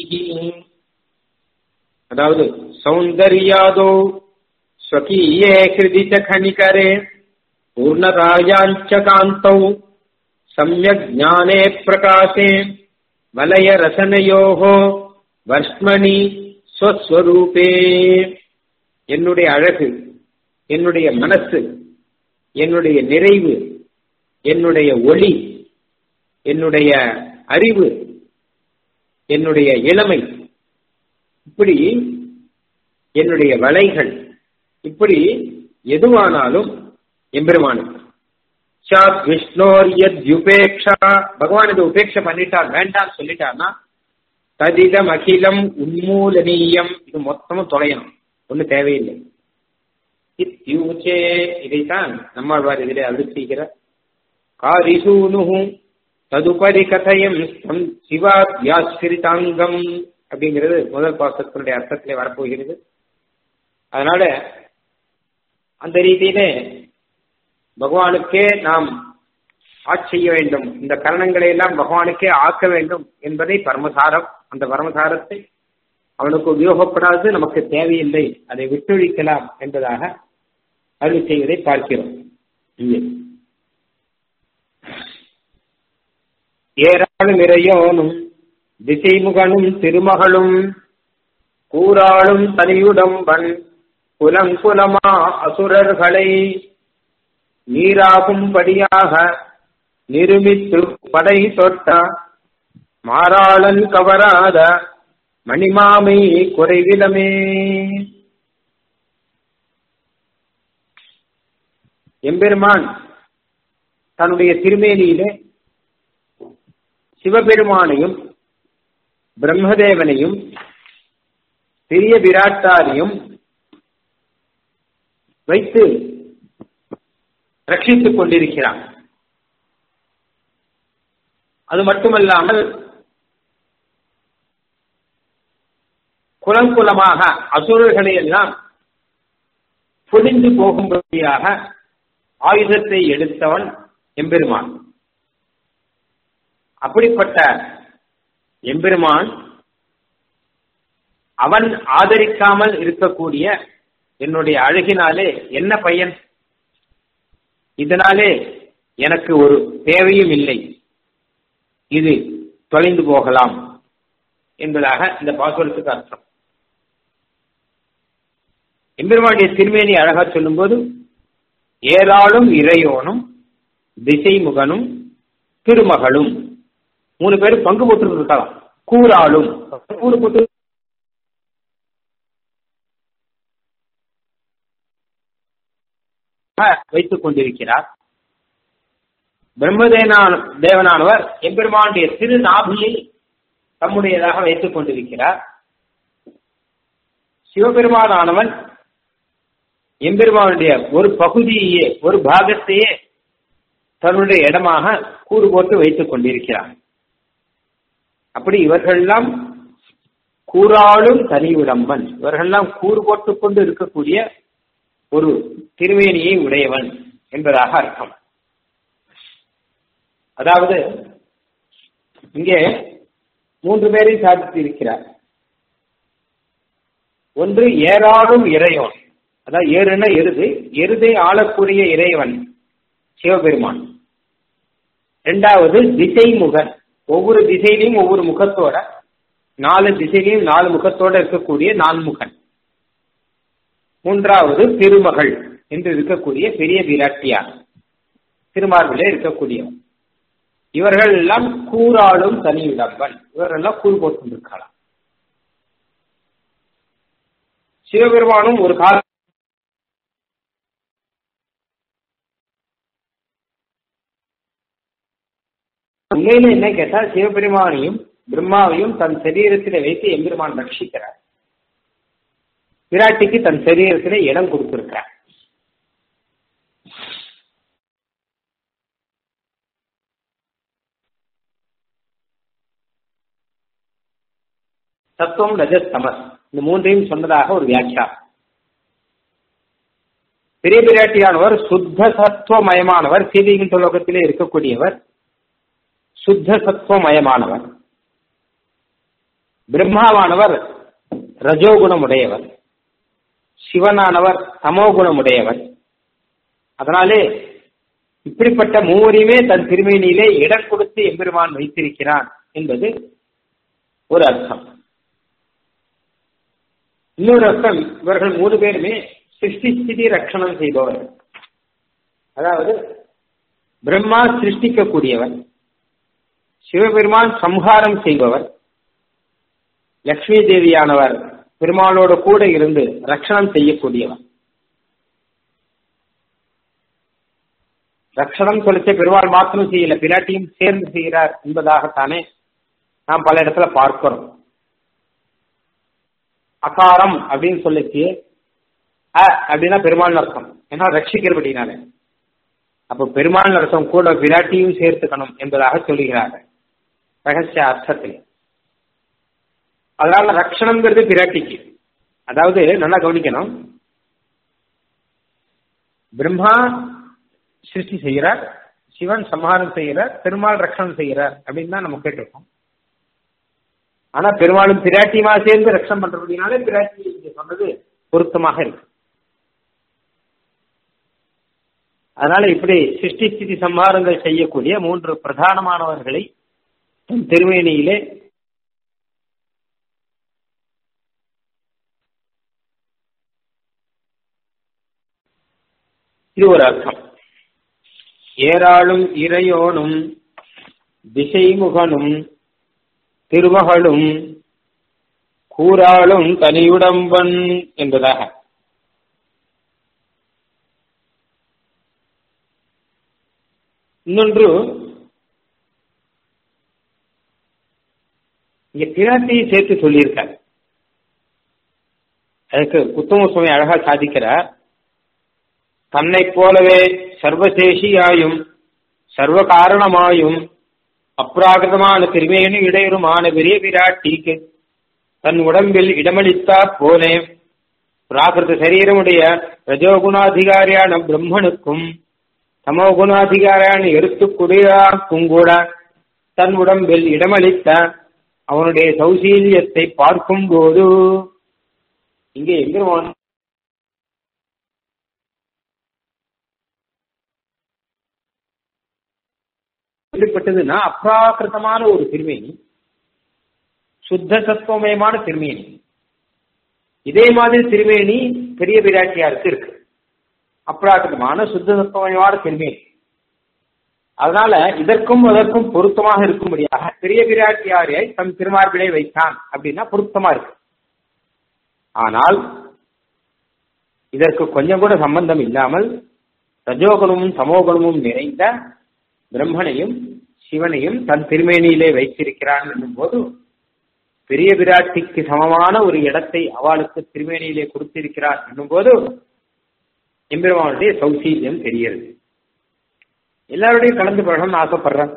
அதாவது சௌந்தர்யாதோ ஸ்வகீயே ஹிருதி கணிகரே பூர்ணராயாஞ்ச காந்தௌ சமயக் ஞானே பிரகாசே வலய ரசனையோகோ வர்ஷ்மணி ஸ்வஸ்வரூபே என்னுடைய அழகு என்னுடைய மனசு என்னுடைய நிறைவு என்னுடைய ஒளி என்னுடைய அறிவு என்னுடைய இளமை இப்படி என்னுடைய வலைகள் இப்படி எதுவானாலும் எம்பெருமானுக்கு சாத் விஷ்ணோர் யத் யுபேக்ஷா பகவான் இதை உபேட்சை பண்ணிட்டார் வேண்டாம் சொல்லிட்டார்னா ததிதம் அகிலம் உன்மூலனீயம் இது மொத்தமும் தொலையணும் ஒண்ணு தேவையில்லை இத்தியூச்சே இதைத்தான் நம்மாழ்வார் இதிலே அருள் செய்கிற காரிசூனு ததுபரி கதையம் சிவாத்யாஸ்கிரிதாங்கம் அப்படிங்கிறது முதல் பாசத்தினுடைய அர்த்தத்திலே வரப்போகிறது அதனால அந்த ரீதியிலே பகவானுக்கே நாம் ஆட்சி செய்ய வேண்டும் இந்த கரணங்களை எல்லாம் பகவானுக்கே ஆக்க வேண்டும் என்பதை பரமசாரம் அந்த பரமசாரத்தை அவனுக்கு உபயோகப்படாது நமக்கு தேவையில்லை அதை விட்டொழிக்கலாம் என்பதாக அருள் செய்வதை பார்க்கிறோம் இங்கே ஏராளும் இறையோனும் திசைமுகனும் திருமகளும் கூறாளும் தனியுடம்பன் குலங்குலமா அசுரர்களை நீராகும்படியாக நிருமித்து படை தொட்ட மாறாளன் கவராத மணிமாமை குறைவிலமே எம்பெருமான் தன்னுடைய திருமேனியிலே சிவபெருமானையும் பிரம்மதேவனையும் பெரிய விராட்டாரையும் வைத்து ரட்சித்துக் கொண்டிருக்கிறான் அது மட்டுமல்லாமல் குலம் குலமாக அசுரர்களை எல்லாம் பொடிந்து போகும்படியாக ஆயுதத்தை எடுத்தவன் எம்பெருமான் அப்படிப்பட்ட எம்பெருமான் அவன் ஆதரிக்காமல் இருக்கக்கூடிய என்னுடைய அழகினாலே என்ன பையன் இதனாலே எனக்கு ஒரு தேவையும் இல்லை இது தொலைந்து போகலாம் என்பதாக இந்த பாசுரத்துக்கு அர்த்தம் எம்பெருமானுடைய திருமேனி அழகா சொல்லும்போது ஏராளும் இறையோனும் திசைமுகனும் திருமகளும் மூணு பேர் பங்கு போட்டு இருக்கலாம் கூறாளும் கூறு போட்டு வைத்துக் கொண்டிருக்கிறார் பிரம்மதேனான தேவனானவர் எம்பெருமானுடைய திரு நாபியை தம்முடையதாக வைத்துக் கொண்டிருக்கிறார் சிவபெருமானானவன் எம்பெருமானுடைய ஒரு பகுதியே ஒரு பாகத்தையே தன்னுடைய இடமாக கூறு போட்டு வைத்துக் கொண்டிருக்கிறார் அப்படி இவர்கள்லாம் கூறாளும் தனியுடம்பன் இவர்கள்லாம் கூறு போட்டுக் கொண்டு இருக்கக்கூடிய ஒரு திருமேனியை உடையவன் என்பதாக அர்த்தம் அதாவது இங்கே மூன்று பேரை சாதித்து இருக்கிறார் ஒன்று ஏறாடும் இறையோன் அதாவது ஏறுனா எருது எருதை ஆளக்கூடிய இறைவன் சிவபெருமான் இரண்டாவது திசை முகன் ஒவ்வொரு திசையிலையும் ஒவ்வொரு முகத்தோட நாலு திசையிலையும் நாலு முகத்தோட இருக்கக்கூடிய நான்முகன் மூன்றாவது திருமகள் என்று இருக்கக்கூடிய பெரிய விராட்டியார் திருமார்பிலே இருக்கக்கூடியவன் இவர்கள் எல்லாம் கூறாளும் தனியுடம்பன் இவர்கள் எல்லாம் கூறு போட்டுருக்கலாம் சிவபெருமானும் ஒரு கால உண்மையில என்ன கேட்டால் சிவபெருமானையும் பிரம்மாவையும் தன் சரீரத்திலே வைத்து எம்பெருமான் ரட்சிக்கிறார் விராட்டிக்கு தன் சரீரத்திலே இடம் கொடுத்திருக்கிறார் சத்துவம் ரஜஸ் தமஸ் இந்த மூன்றையும் சொன்னதாக ஒரு வியாக்கியா பெரிய பிராட்டியானவர் சுத்த சத்துவமயமானவர் சீதையின் லோகத்திலே இருக்கக்கூடியவர் சுத்த சத்துவமயமானவர் பிரம்மாவானவர் ரஜோகுணமுடையவர் சிவனானவர் தமோகுணமுடையவர் அதனாலே இப்படிப்பட்ட மூவரையுமே தன் திருமேனியிலே இடம் கொடுத்து எம்பெருமான் வைத்திருக்கிறான் என்பது ஒரு அர்த்தம் இன்னொரு அர்த்தம் இவர்கள் மூணு பேருமே சிருஷ்டி ஸ்திதி ரட்சணம் செய்பவர் அதாவது பிரம்மா சிருஷ்டிக்கக்கூடியவர் சிவபெருமான் சம்ஹாரம் செய்பவர் லக்ஷ்மி தேவியானவர் பெருமாளோட கூட இருந்து ரட்சணம் செய்யக்கூடியவர் ரட்சணம் சொல்லிச்ச பெருமாள் மாத்திரம் செய்யல பிராட்டியும் சேர்ந்து செய்கிறார் என்பதாகத்தானே நாம் பல இடத்துல பார்க்கிறோம் அகாரம் அப்படின்னு சொல்லிச்சு அ அப்படின்னா பெருமாள் அர்த்தம் ஏன்னா ரட்சிக்கிறபடினால அப்போ பெருமாள் அர்த்தம் கூட விராட்டியும் சேர்த்துக்கணும் என்பதாக சொல்லுகிறார்கள் ரகசிய அர்த்தத்தில் அதனால ரட்சணம்ங்கிறது பிராட்டிக்கு அதாவது நல்லா கவனிக்கணும் பிரம்மா சிருஷ்டி செய்கிறார் சிவன் சம்ஹாரம் செய்கிறார் பெருமாள் ரட்சணம் செய்கிறார் அப்படின்னு தான் நம்ம கேட்டிருக்கோம் ஆனா பெருமாளும் பிராட்டியுமா சேர்ந்து ரட்சணம் பண்றதுனாலே பிராட்டி இங்க சொன்னது பொருத்தமாக இருக்கு அதனால இப்படி சிருஷ்டி ஸ்திதி சம்ஹாரங்கள் செய்யக்கூடிய மூன்று பிரதானமானவர்களை திருமேனியிலே இது ஒரு அர்த்தம் ஏராளும் இறையோனும் திசைமுகனும் திருமகளும் கூறாளும் தனியுடம்பன் என்பதாக இன்னொன்று இங்க பிராட்டியை சேர்த்து சொல்லியிருக்காரு அதுக்கு குத்தம சுவாமி அழகா சாதிக்கிறார் தன்னை போலவே சர்வசேஷியாயும் சர்வ காரணமாயும் அப்ராகிருதமான திருமேனி இடையருமான பெரிய பிராட்டிக்கு தன் உடம்பில் இடமளித்தாற் போலே பிராகிருத சரீரமுடைய ரஜோகுணாதிகாரியான பிரம்மனுக்கும் தமோகுணாதிகாரியான எடுத்துக்குடியாக்கும் கூட தன் உடம்பில் இடமளித்த அவனுடைய சௌசீல்யத்தை பார்க்கும் போது இங்கே எம்பெருமான் எப்படிப்பட்டதுன்னா அப்ராகிருதமான ஒரு திருமேனி சுத்த சத்துவமயமான திருமேனி இதே மாதிரி திருமேனி பெரிய பிராட்டியாருக்கு இருக்கு அப்ராகிருதமான சுத்த சத்துவமயமான திருமேனி அதனால இதற்கும் அதற்கும் பொருத்தமாக இருக்கும்படியாக பெரிய பிராட்டியாரை தம் திருமார்பிலை வைத்தான் அப்படின்னா பொருத்தமா இருக்கு ஆனால் இதற்கு கொஞ்சம் கூட சம்பந்தம் இல்லாமல் ரஜோகுணமும் சமோகுணமும் நிறைந்த பிரம்மனையும் சிவனையும் தன் திருமேனியிலே வைத்திருக்கிறான் என்னும் போது பெரிய பிராட்டிக்கு சமமான ஒரு இடத்தை அவளுக்கு திருமேனியிலே கொடுத்திருக்கிறார் என்னும் போது எம்பெருமானுடைய சௌசீல்யம் தெரிகிறது எல்லாரோடையும் கலந்து பழகணும்னு ஆசைப்படுறேன்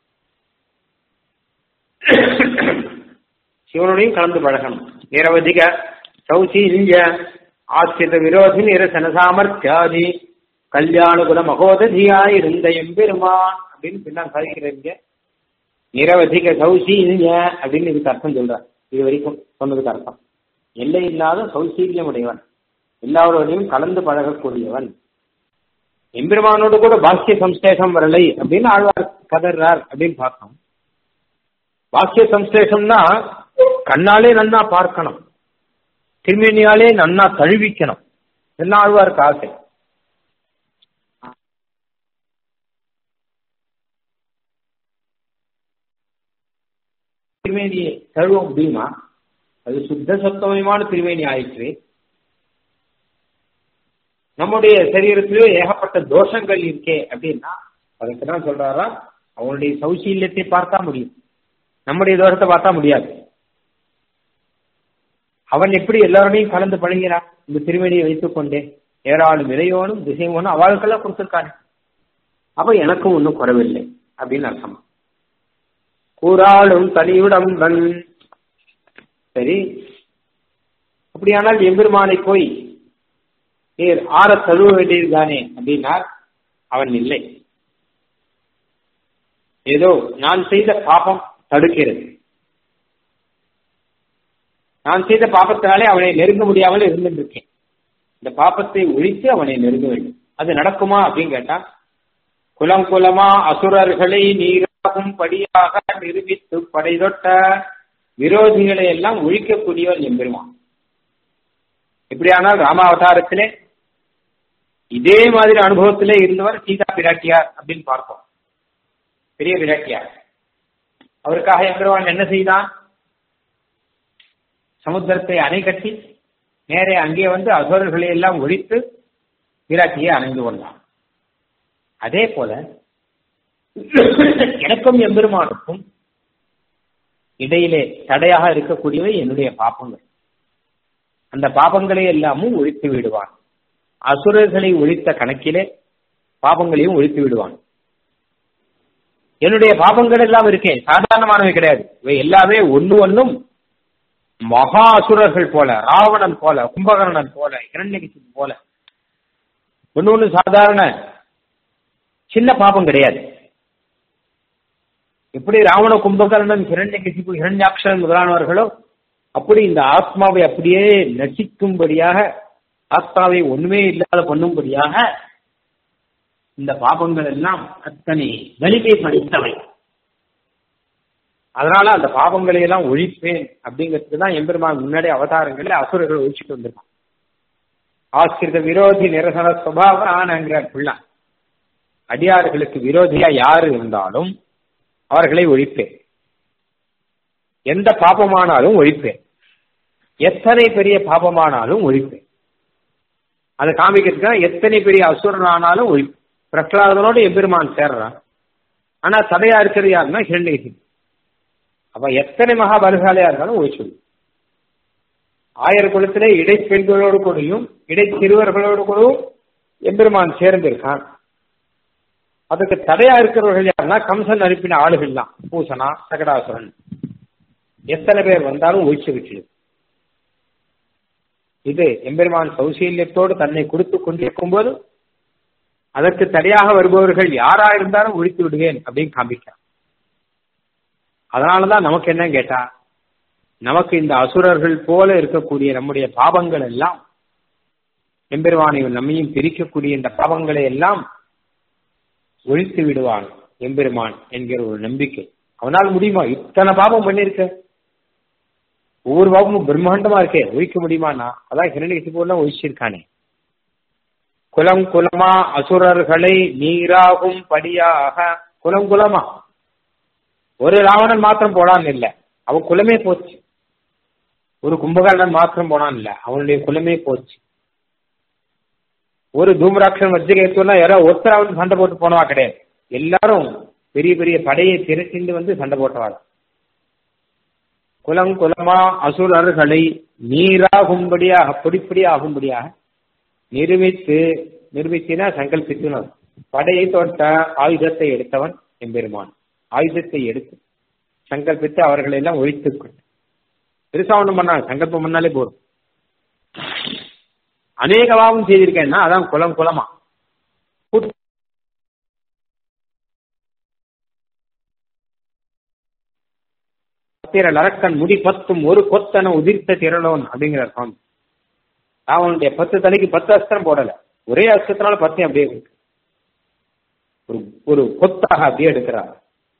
சிவனோடையும் கலந்து பழகணும் நிரவதிக சௌசீல்ய ஆசிரித விரோதி நிரசன சாமர்த்தியாதி கல்யாண குண மகோததியாய் இருந்த எம்பெருமான் அப்படின்னு பின்னால் சாதிக்கிறீங்க நிரவதிக சௌசீல்ய அப்படின்னு இதுக்கு அர்த்தம் சொல்றார் இது வரைக்கும் சொன்னதுக்கு அர்த்தம் எல்லை இல்லாத சௌசீல்யம் உடையவன் எல்லாரோடையும் கலந்து பழகக்கூடியவன் எம்பெருமானோடு கூட பாக்கிய சம்ஸ்லேஷம் வரலை அப்படின்னு ஆழ்வார் கதறார் அப்படின்னு பார்த்தோம் பாக்கிய சம்ஸ்லேஷம்னா கண்ணாலே நன்னா பார்க்கணும் திருமேனியாலே நன்னா தழுவிக்கணும் இதெல்லாம் ஆழ்வாருக்கு ஆசை திருமேனியை தழுவ முடியுமா அது சுத்த சத்தமயமான திருமேனி ஆயிற்று நம்முடைய சரீரத்திலேயே ஏகப்பட்ட தோஷங்கள் இருக்கே அப்படின்னா அதுக்கு தான் சொல்றாரா அவனுடைய சௌசீல்யத்தை பார்த்தா முடியும் நம்முடைய தோஷத்தை பார்த்தா முடியாது அவன் எப்படி எல்லாரோடையும் கலந்து பழகிறான் இந்த திருமணியை வைத்துக் கொண்டே ஏராளும் இளையோனும் திசையோனும் அவளுக்கெல்லாம் கொடுத்திருக்கானே அப்ப எனக்கும் ஒன்றும் குறவில்லை அப்படின்னு அர்த்தம் கூறாளும் தனியுடம்பன் சரி அப்படியானால் எம்பெருமானை போய் நீர் ஆற தழுவ வேண்டியதுதானே அப்படின்னார் அவன் இல்லை ஏதோ நான் செய்த பாபம் தடுக்கிறது நான் செய்த பாப்பத்தினாலே அவனை நெருங்க முடியாமல் இருந்துட்டு இருக்கேன் இந்த பாப்பத்தை ஒழித்து அவனை நெருங்க வேண்டும் அது நடக்குமா அப்படின்னு கேட்டா குலம் குலமா அசுரர்களை நீராகும் படியாக நிரூபித்து படைதொட்ட விரோதிகளை எல்லாம் ஒழிக்கக்கூடியவன் எம்பெருமான் எப்படியானால் ராமாவதாரத்திலே இதே மாதிரி அனுபவத்திலே இருந்தவர் சீதா பிராட்டியார் அப்படின்னு பார்ப்போம் பெரிய பிராட்டியார் அவருக்காக எம்பெருமான் என்ன செய்தான் சமுத்திரத்தை அணை கட்டி நேரே அங்கே வந்து அசுரர்களை எல்லாம் ஒழித்து பிராட்டியை அணைந்து கொண்டான் அதே போல எனக்கும் எம்பெருமானுக்கும் இடையிலே தடையாக இருக்கக்கூடியவை என்னுடைய பாப்பங்கள் அந்த பாபங்களை எல்லாமும் ஒழித்து விடுவான் அசுரர்களை ஒழித்த கணக்கிலே பாபங்களையும் ஒழித்து விடுவான் என்னுடைய பாபங்கள் எல்லாம் இருக்கேன் சாதாரணமானவை கிடையாது இவை எல்லாமே ஒன்று ஒன்றும் மகா அசுரர்கள் போல ராவணன் போல கும்பகர்ணன் போல இரண்யகிசி போல ஒன்று ஒன்று சாதாரண சின்ன பாபம் கிடையாது எப்படி ராவண கும்பகர்ணன் ஹிரண்யகிசிப்பு ஹிரண்யாட்சரன் முதலானவர்களோ அப்படி இந்த ஆத்மாவை அப்படியே நசிக்கும்படியாக ஆத்மாவை ஒண்ணுமே இல்லாத பண்ணும்படியாக இந்த பாபங்கள் எல்லாம் அத்தனை வலிமை படித்தவை அதனால அந்த பாபங்களை எல்லாம் ஒழிப்பேன் அப்படிங்கிறதுக்கு தான் எம்பெருமான் முன்னாடி அவதாரங்களில் அசுரர்கள் ஒழிச்சிட்டு வந்திருக்கான் ஆசிரித விரோதி நிரசன சுபாவானங்கிற பிள்ளை அடியார்களுக்கு விரோதியா யாரு இருந்தாலும் அவர்களை ஒழிப்பேன் எந்த பாபமானாலும் ஒழிப்பேன் எத்தனை பெரிய பாபமானாலும் ஒழிப்பேன் அதை காமிக்கிறதுக்காக எத்தனை பெரிய அசுரன் ஆனாலும் ஒழிப்பேன் பிரகலாதனோடு எம்பெருமான் சேர்றான் ஆனா தடையா இருக்கிறது யாருன்னா ஹிரண்யகிரி அப்ப எத்தனை மகாபலசாலியா இருந்தாலும் ஓய்ச்சொல்லு ஆயர் குலத்திலே இடைப்பெண்களோடு கூடயும் இடை சிறுவர்களோடு கூடவும் எம்பெருமான் சேர்ந்திருக்கான் அதுக்கு தடையா இருக்கிறவர்கள் யாருன்னா கம்சன் அனுப்பின ஆளுகள் தான் பூசனா சகடாசுரன் எத்தனை பேர் வந்தாலும் ஒழிச்சு விட்டுது இது எம்பெருமான் சௌசீல்யத்தோடு தன்னை கொடுத்து கொண்டிருக்கும் போது அதற்கு தடையாக வருபவர்கள் யாரா இருந்தாலும் ஒழித்து விடுவேன் அப்படின்னு காமிக்கிறான் அதனாலதான் நமக்கு என்ன கேட்டா நமக்கு இந்த அசுரர்கள் போல இருக்கக்கூடிய நம்முடைய பாவங்கள் எல்லாம் எம்பெருமானையும் நம்மையும் பிரிக்கக்கூடிய இந்த பாவங்களை எல்லாம் ஒழித்து விடுவான் எம்பெருமான் என்கிற ஒரு நம்பிக்கை அவனால் முடியுமா இத்தனை பாவம் பண்ணிருக்க ஒவ்வொரு பாவமும் பிரம்மாண்டமா இருக்கே ஒழிக்க முடியுமானா அதான் ஹிரண்யகசி போல ஒழிச்சிருக்கானே குலம் குலமா அசுரர்களை நீராகும் படியாக குலம் குலமா ஒரு ராவணன் மாத்திரம் போனான்னு இல்ல அவன் குலமே போச்சு ஒரு கும்பகர்ணன் மாத்திரம் போனான் இல்ல அவனுடைய குலமே போச்சு ஒரு தூமராட்சன் வஜ்ரகேத்துனா யாரோ ஒருத்தர் சண்டை போட்டு போனவா கிடையாது எல்லாரும் பெரிய பெரிய படையை திரட்டிண்டு வந்து சண்டை போட்டவாள் குலம் குலமா அசுரர்களை நீராகும்படியாக பொடிப்படி ஆகும்படியாக நிரூபித்து நிரூபித்தினா சங்கல்பித்து படையை தொட்ட ஆயுதத்தை எடுத்தவன் எம்பெருமான் ஆயுதத்தை எடுத்து சங்கல்பித்து அவர்களை எல்லாம் ஒழித்துக் கொண்டு பெருசா ஒண்ணும் பண்ணாங்க சங்கல்பம் பண்ணாலே போதும் அநேக பாவம் செய்திருக்கேன்னா அதான் குலம் குலமா திரள் அரக்கன் முடி பத்தும் ஒரு கொத்தன உதிர்த்த திரளோன் அப்படிங்கிற சுவாமி அவனுடைய பத்து தலைக்கு பத்து அஸ்திரம் போடல ஒரே அஸ்திரத்தினால பத்தையும் அப்படியே இருக்கு ஒரு ஒரு கொத்தாக அப்படியே எடுக்கிறார்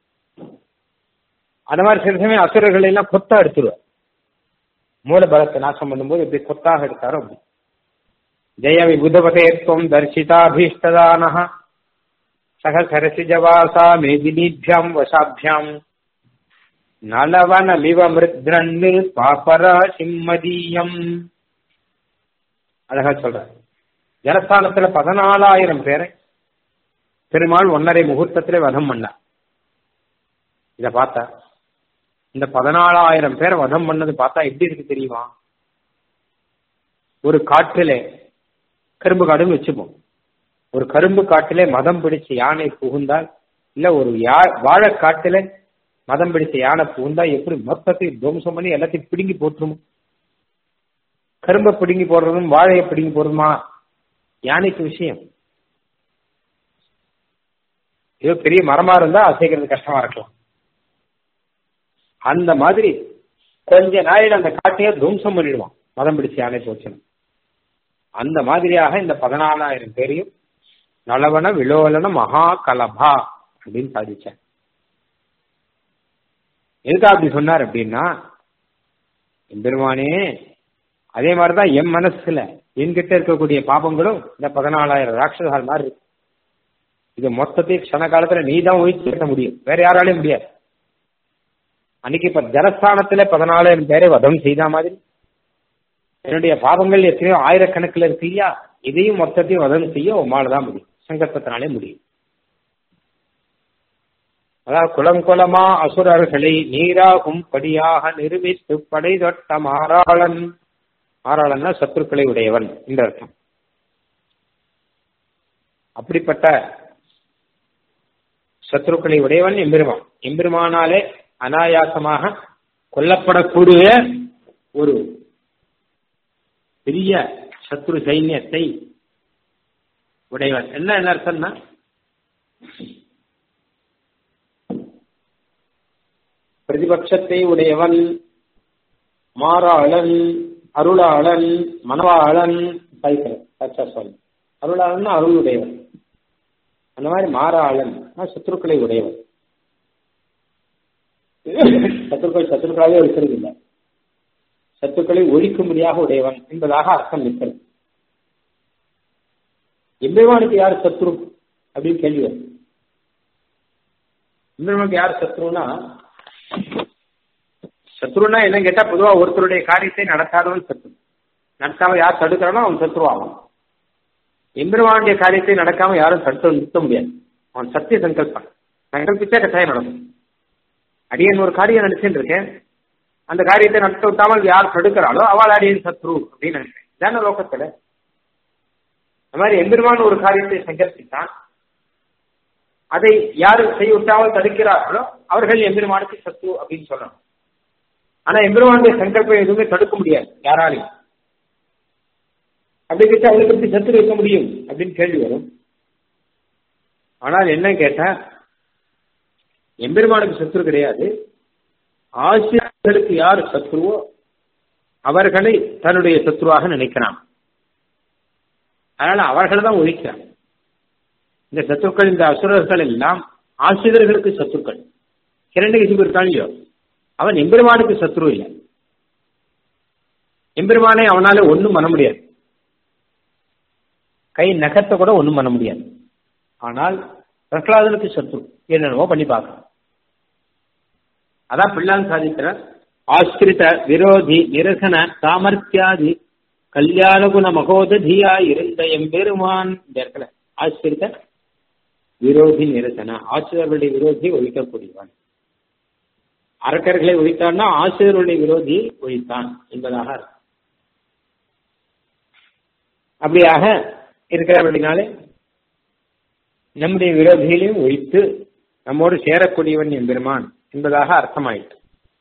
அந்த மாதிரி சில சமயம் அசுரர்கள் எல்லாம் கொத்தா எடுத்துருவார் மூல பலத்தை நாசம் பண்ணும்போது இப்படி கொத்தாக எடுத்தாரோ அப்படி ஜெய விபுதபதேத்வம் தர்சிதாபீஷ்டதான சக சரசிஜவாசா மேதினீபியாம் வசாபியாம் நலவனமிவ மிருத்ரன்னு பாப்பரா சிம்மதீயம் அழகா சொல்ற ஜலஸ்தானத்துல பதினாலாயிரம் பேரை பெருமாள் ஒன்னரை முகூர்த்தத்திலே வதம் பண்ணார் இத பார்த்தா இந்த பதினாலாயிரம் பேரை வதம் பண்ணது பார்த்தா எப்படி இருக்கு தெரியுமா ஒரு காட்டிலே கரும்பு காடுன்னு வச்சுப்போம் ஒரு கரும்பு காட்டிலே மதம் பிடிச்ச யானை புகுந்தால் இல்ல ஒரு யா வாழைக்காட்டில மதம் பிடிச்ச யானை புகுந்தா எப்படி மொத்தத்தையும் துவம்சம் பண்ணி எல்லாத்தையும் பிடுங்கி போட்டுருமோ கரும்பை பிடுங்கி போடுறதும் வாழையை பிடுங்கி போடுறதுமா யானைக்கு விஷயம் ஏதோ பெரிய மரமா இருந்தா அசைக்கிறது கஷ்டமா இருக்கலாம் அந்த மாதிரி கொஞ்ச நாளில் அந்த காட்டையே துவம்சம் பண்ணிடுவான் மதம் பிடிச்ச யானை போச்சுன்னு அந்த மாதிரியாக இந்த பதினாலாயிரம் பேரையும் நலவன விலோலன மகா கலபா அப்படின்னு சாதிச்சார் எதுக்கா அப்படி சொன்னார் அப்படின்னா எம்பெருமானே அதே மாதிரிதான் என் மனசுல என்கிட்ட இருக்கக்கூடிய பாபங்களும் இந்த பதினாலாயிரம் ராட்சசால் மாதிரி இருக்கு இது மொத்தத்தையும் க்ஷண காலத்துல நீ தான் ஒழிச்சு கட்ட முடியும் வேற யாராலையும் முடியாது அன்னைக்கு இப்ப ஜலஸ்தானத்துல பதினாலாயிரம் பேரை வதம் செய்த மாதிரி என்னுடைய பாவங்கள் எத்தனையோ ஆயிரக்கணக்கில் இருக்கு இல்லையா இதையும் மொத்தத்தையும் வதம் செய்ய உமால தான் முடியும் சங்கல்பத்தினாலே முடியும் அதாவது குலம் குலமா அசுரர்களை நீராகும் படியாக நிரூபித்து படை தொட்ட மாறாளன் மாறாளன்னா சத்துருக்களை உடையவன் இந்த அர்த்தம் அப்படிப்பட்ட சத்ருக்களை உடையவன் எம்பெருமான் எம்பெருமானாலே அனாயாசமாக கொல்லப்படக்கூடிய ஒரு பெரிய சத்ரு சைன்யத்தை உடையவன் என்ன என்ன அர்த்தம்னா பிரதிபட்சத்தை உடையவன் மாறாளன் அருளாளன் மனவாளன் சொல்லு அருளாளன் அருளுடையவன் அந்த மாதிரி மாறாளன் சத்துருக்களை உடையவன் சத்துருக்கள் சத்துருக்களாகவே இருக்கிறது இல்லை சத்துக்களை ஒழிக்கும்படியாக உடையவன் என்பதாக அர்த்தம் இருக்கிறது எம்பெருமானுக்கு யார் சத்ரு அப்படின்னு கேள்வி வரும் எம்பெருமானுக்கு யார் சத்ருன்னா சத்ருன்னா என்ன கேட்டா பொதுவா ஒருத்தருடைய காரியத்தை நடத்தாதவன் சத்ரு நடத்தாம யார் தடுக்கிறானோ அவன் சத்ருவாகும் எம்பெருமானுடைய காரியத்தை நடக்காம யாரும் தடுத்து நிறுத்த முடியாது அவன் சத்திய சங்கல்பன் சங்கல்பிச்சா கட்டாயம் நடக்கும் அடியன் ஒரு காரியம் நினைச்சுட்டு இருக்கேன் அந்த காரியத்தை நடத்த விட்டாமல் யார் தடுக்கிறாளோ அவள் அடியன் சத்ரு அப்படின்னு நினைக்கிறேன் இதான லோகத்துல அந்த மாதிரி எம்பெருமான் ஒரு காரியத்தை சங்கல்பித்தான் அதை யாரு செய்ய விட்டாமல் தடுக்கிறார்களோ அவர்கள் எம்பெருமானுக்கு சத்ரு அப்படின்னு சொல்லணும் ஆனா எம்பெருமானுடைய சங்கல்பம் எதுவுமே தடுக்க முடியாது யாராலையும் அப்படி கேட்டா அவளுக்கு எப்படி சத்துரு இருக்க முடியும் அப்படின்னு கேள்வி வரும் ஆனால் என்ன கேட்டா எம்பெருமானுக்கு சத்துரு கிடையாது ஆசிரியர்களுக்கு யார் சத்ருவோ அவர்களை தன்னுடைய சத்ருவாக நினைக்கிறான் அதனால அவர்கள் தான் ஒழிக்கிறான் இந்த சத்துருக்கள் இந்த அசுரர்கள் எல்லாம் ஆசிரியர்களுக்கு சத்துருக்கள் கிரண்டகிசிபு இருக்கான் இல்லையோ அவன் எம்பெருமானுக்கு சத்ரு இல்லை எம்பெருமானை அவனால ஒன்றும் பண்ண முடியாது கை நகத்தை கூட ஒன்றும் பண்ண முடியாது ஆனால் பிரகலாதனுக்கு சத்ரு என்னென்னவோ பண்ணி பார்க்கலாம் அதான் பிள்ளான் சாதிக்கிறார் ஆஸ்திரித விரோதி நிரசன சாமர்த்தியாதி கல்யாண குண மகோததியா இருந்த எம்பெருமான் இந்த இடத்துல ஆஸ்திரித விரோதி நிரசன ஆசிரியர்களுடைய விரோதியை ஒழிக்கக்கூடியவன் அரக்கர்களை ஒழித்தான்னா ஆசிரியர்களுடைய விரோதி ஒழித்தான் என்பதாக இருக்கும் அப்படியாக இருக்கிறபடினாலே நம்முடைய விரோதிகளையும் ஒழித்து நம்மோடு சேரக்கூடியவன் எம்பெருமான் என்பதாக அர்த்தமாயிட்டு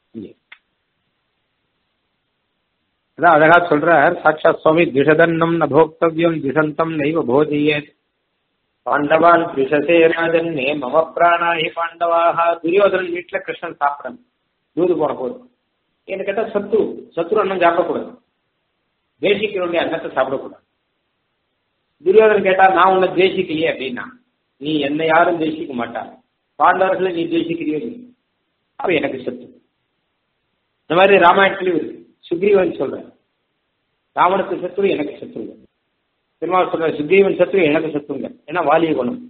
அதான் அழகா சொல்றார் சாட்சாத் சுவாமி திஷதன்னம் ந போக்தவியம் திசந்தம் நைவ போதியேத் பாண்டவான் திசசே ராஜன்னே மம பிராணாயி பாண்டவாக துரியோதனன் வீட்டுல கிருஷ்ணன் சாப்பிடணும் தூது போன போது என்ன கேட்டா சத்து சத்ரு அண்ணன் சாப்பிடக்கூடாது தேசிக்கிறவனுடைய அன்னத்தை சாப்பிடக்கூடாது துரியோதனன் கேட்டா நான் உன்னை தேசிக்கலையே அப்படின்னா நீ என்னை யாரும் தேசிக்க மாட்டாங்க பாண்டவர்களை நீ தேசிக்கிறியோ அப்ப எனக்கு சத்து இந்த மாதிரி ராமாயணத்திலையும் இருக்கு சுக்ரீவன் சொல்ற ராவனுக்கு சத்ரு எனக்கு சத்ருங்க திருமாவளர் சொல்ற சுக்ரீவன் சத்ரு எனக்கு சத்ருங்க ஏன்னா வாலிய குணம்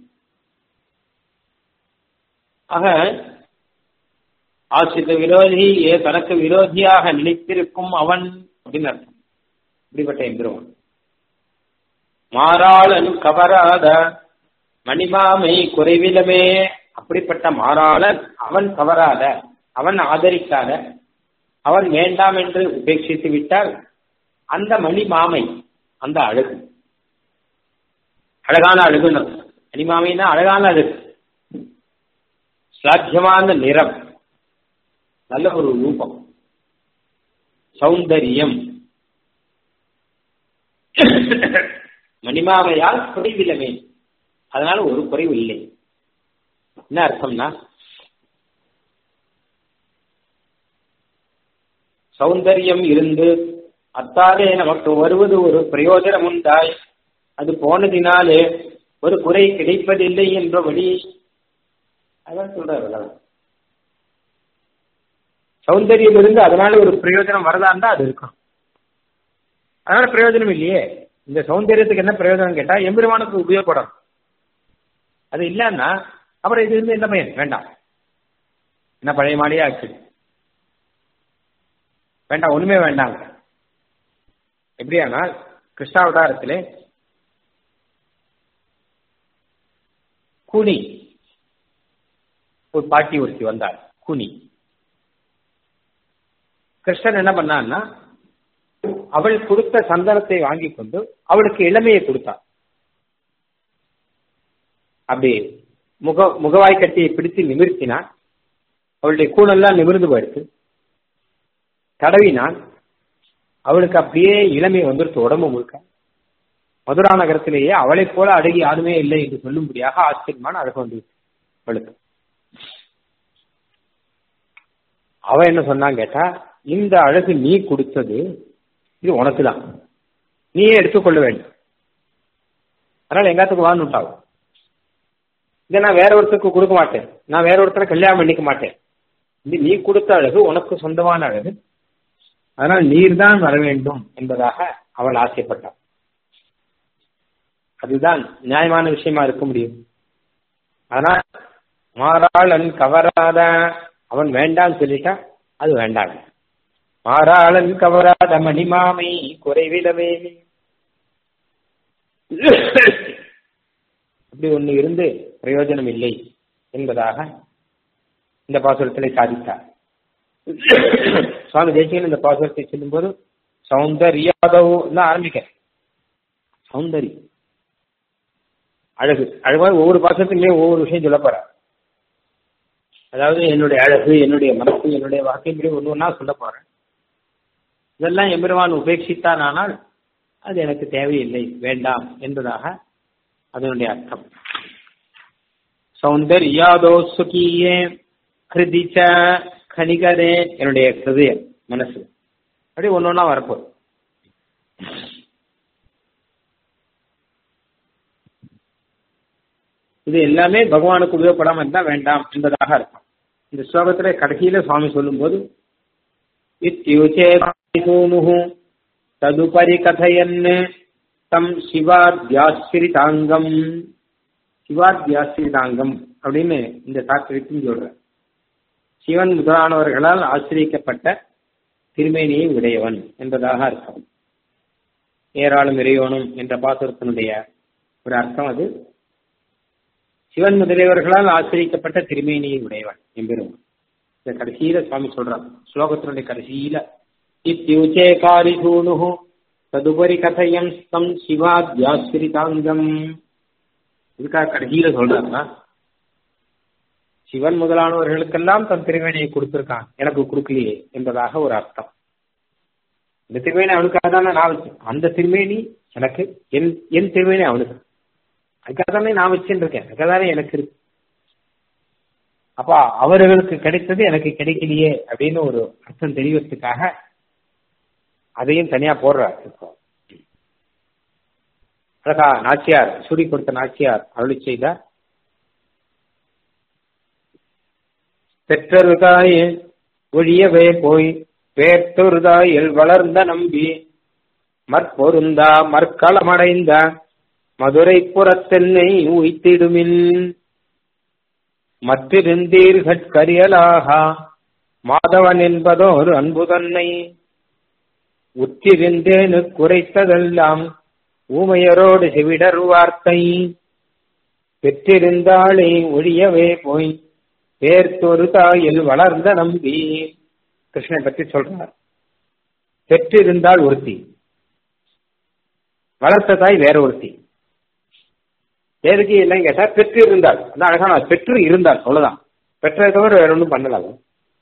ஆக ஆசிரித்த விரோதி ஏ தனக்கு விரோதியாக நினைத்திருக்கும் அவன் அப்படின்னு அர்த்தம் இப்படிப்பட்ட எந்திரவன் மாறாளன் கவராத மணிமாமை குறைவிலமே அப்படிப்பட்ட மாறாளன் அவன் கவராத அவன் ஆதரிக்காத அவன் வேண்டாம் என்று உபேட்சித்து விட்டால் அந்த மணிமாமை அந்த அழகு அழகான அழகுன்னு மணிமாமைன்னா அழகான அழகு சாத்தியமான நிறம் நல்ல ஒரு ரூபம் சௌந்தரியம் மணிமாமையால் குறைவிலமே அதனால ஒரு குறைவு இல்லை என்ன அர்த்தம்னா சௌந்தரியம் இருந்து அத்தாலே நமக்கு வருவது ஒரு பிரயோஜனம் உண்டாய் அது போனதினாலே ஒரு குறை கிடைப்பதில்லை என்றபடி அதான் சொல்றாரு சௌந்தரியம் இருந்து அதனால ஒரு பிரயோஜனம் வரதாண்டா அது இருக்கும் அதனால பிரயோஜனம் இல்லையே இந்த சௌந்தரியத்துக்கு என்ன பிரயோஜனம் கேட்டா எம்பெருமானுக்கு உபயோகப்படும் அது இல்லைன்னா அப்புறம் இது இருந்து என்ன பயன் வேண்டாம் என்ன பழைய மாடியே ஆச்சு வேண்டாம் ஒண்ணுமே வேண்டாம் எப்படியானால் கிருஷ்ணாவதாரத்திலே கூனி ஒரு பாட்டி ஒருத்தி வந்தாள் கூனி கிருஷ்ணன் என்ன பண்ணான்னா அவள் கொடுத்த சந்தனத்தை வாங்கி கொண்டு அவளுக்கு இளமையை கொடுத்தாள் அப்படி முக முகவாய் கட்டியை பிடித்து நிமிர்த்தினான் அவளுடைய கூணெல்லாம் நிமிர்ந்து போயிடுச்சு தடவினான் அவளுக்கு அப்படியே இளமை வந்துருச்சு உடம்பு முழுக்க மதுரா நகரத்திலேயே அவளைப் போல அழகி யாருமே இல்லை என்று சொல்லும்படியாக ஆச்சரியமான அழகு வந்துருச்சு அவளுக்கு அவ என்ன சொன்னான் கேட்டா இந்த அழகு நீ கொடுத்தது இது உனக்கு தான் நீயே எடுத்துக்கொள்ள வேண்டும் அதனால எங்காத்துக்கு வான்னு இதை நான் வேற ஒருத்தருக்கு கொடுக்க மாட்டேன் நான் வேற ஒருத்தரை கல்யாணம் பண்ணிக்க மாட்டேன் இது நீ கொடுத்த அழகு உனக்கு சொந்தமான அழகு அதனால் நீர்தான் வர வேண்டும் என்பதாக அவள் ஆசைப்பட்டாள் அதுதான் நியாயமான விஷயமா இருக்க முடியும் ஆனால் மாறாளன் கவராத அவன் வேண்டாம் சொல்லிட்டா அது வேண்டாம் மாறாளன் கவராத மணிமாமை குறைவிடவே அப்படி ஒண்ணு இருந்து பிரயோஜனம் இல்லை என்பதாக இந்த பாசுரத்திலே சாதித்தார் சுவாமி தேசிகன் இந்த பாசுரத்தை சொல்லும்போது சௌந்தர்யாதவ் தான் ஆரம்பிக்க சௌந்தரி அழகு அழகாக ஒவ்வொரு பாசத்துக்குமே ஒவ்வொரு விஷயம் சொல்ல போற அதாவது என்னுடைய அழகு என்னுடைய மனசு என்னுடைய வாழ்க்கை இப்படி ஒன்று ஒன்றா சொல்ல போறேன் இதெல்லாம் எம்பெருமான் உபேட்சித்தான் ஆனால் அது எனக்கு தேவையில்லை வேண்டாம் என்பதாக அதனுடைய அர்த்தம் சௌந்தர்யாதோ சுகியே ஹிருதிச்ச கனிகரே என்னுடைய ஹிருதயம் மனசு அப்படி ஒன்று ஒன்றா வரப்போகுது இது எல்லாமே பகவானுக்கு உபயோகப்படாம இருந்தா வேண்டாம் என்பதாக இருக்கும் இந்த ஸ்லோகத்துல கடைசியில சுவாமி சொல்லும்போது இத்தியுச்சேமுகு ததுபரி கதையன் தம் சிவாத்யாசிரிதாங்கம் சிவாத்யாசிரிதாங்கம் அப்படின்னு இந்த தாக்கத்தின் சொல்ற சிவன் முதலானவர்களால் ஆசிரியக்கப்பட்ட திருமேனியை உடையவன் என்பதாக அர்த்தம் ஏராளம் இறையோனும் என்ற பாசுரத்தினுடைய ஒரு அர்த்தம் அது சிவன் முதலியவர்களால் ஆசிரியக்கப்பட்ட திருமேனியை உடையவன் எம்பெருமான் இந்த கடைசியில சுவாமி சொல்றார் ஸ்லோகத்தினுடைய கடைசியில இத்தியுச்சே காரிசூனு ததுபரி கதையம் ஸ்தம் சிவாத்யாசிரிதாங்கம் இதுக்காக கடைசியில சொல்றாருன்னா சிவன் முதலானவர்களுக்கெல்லாம் தன் திருமேனியை கொடுத்திருக்கான் எனக்கு கொடுக்கலையே என்பதாக ஒரு அர்த்தம் இந்த திருமேனி அவனுக்காக தானே நான் வச்சேன் அந்த திருமேனி எனக்கு என் என் திருமேனி அவனுக்கு அதுக்காக தானே நான் வச்சுட்டு இருக்கேன் அதுக்காக தானே எனக்கு இருக்கு அப்ப அவர்களுக்கு கிடைத்தது எனக்கு கிடைக்கலையே அப்படின்னு ஒரு அர்த்தம் தெரியறதுக்காக அதையும் தனியா போடுறார் இப்போ அழகா நாச்சியார் சுடி கொடுத்த நாச்சியார் அருளி செய்தார் பெற்றருதாய் ஒழியவே போய் பேர்த்தொருதாயில் வளர்ந்த நம்பி மற்பொருந்தா மற்களமடைந்த மதுரை புறத்தென்னை உய்த்திடுமின் மற்றிருந்தீர்கரியலாக மாதவன் என்பதோர் அன்பு தன்னை உற்றிருந்தேனு குறைத்ததெல்லாம் ஊமையரோடு செவிடர் வார்த்தை பெற்றிருந்தாளே ஒழியவே போய் பேர்த்தொரு தாயில் வளர்ந்த நம்பி கிருஷ்ணனை பற்றி சொல்றார் பெற்றிருந்தால் ஒருத்தி வளர்த்த தாய் வேற ஒருத்தி எதுக்கு இல்லைன்னு கேட்டா பெற்று இருந்தால் அதான் அழகான பெற்று இருந்தால் அவ்வளவுதான் பெற்றதை தவிர வேற ஒன்றும் பண்ணல அவன்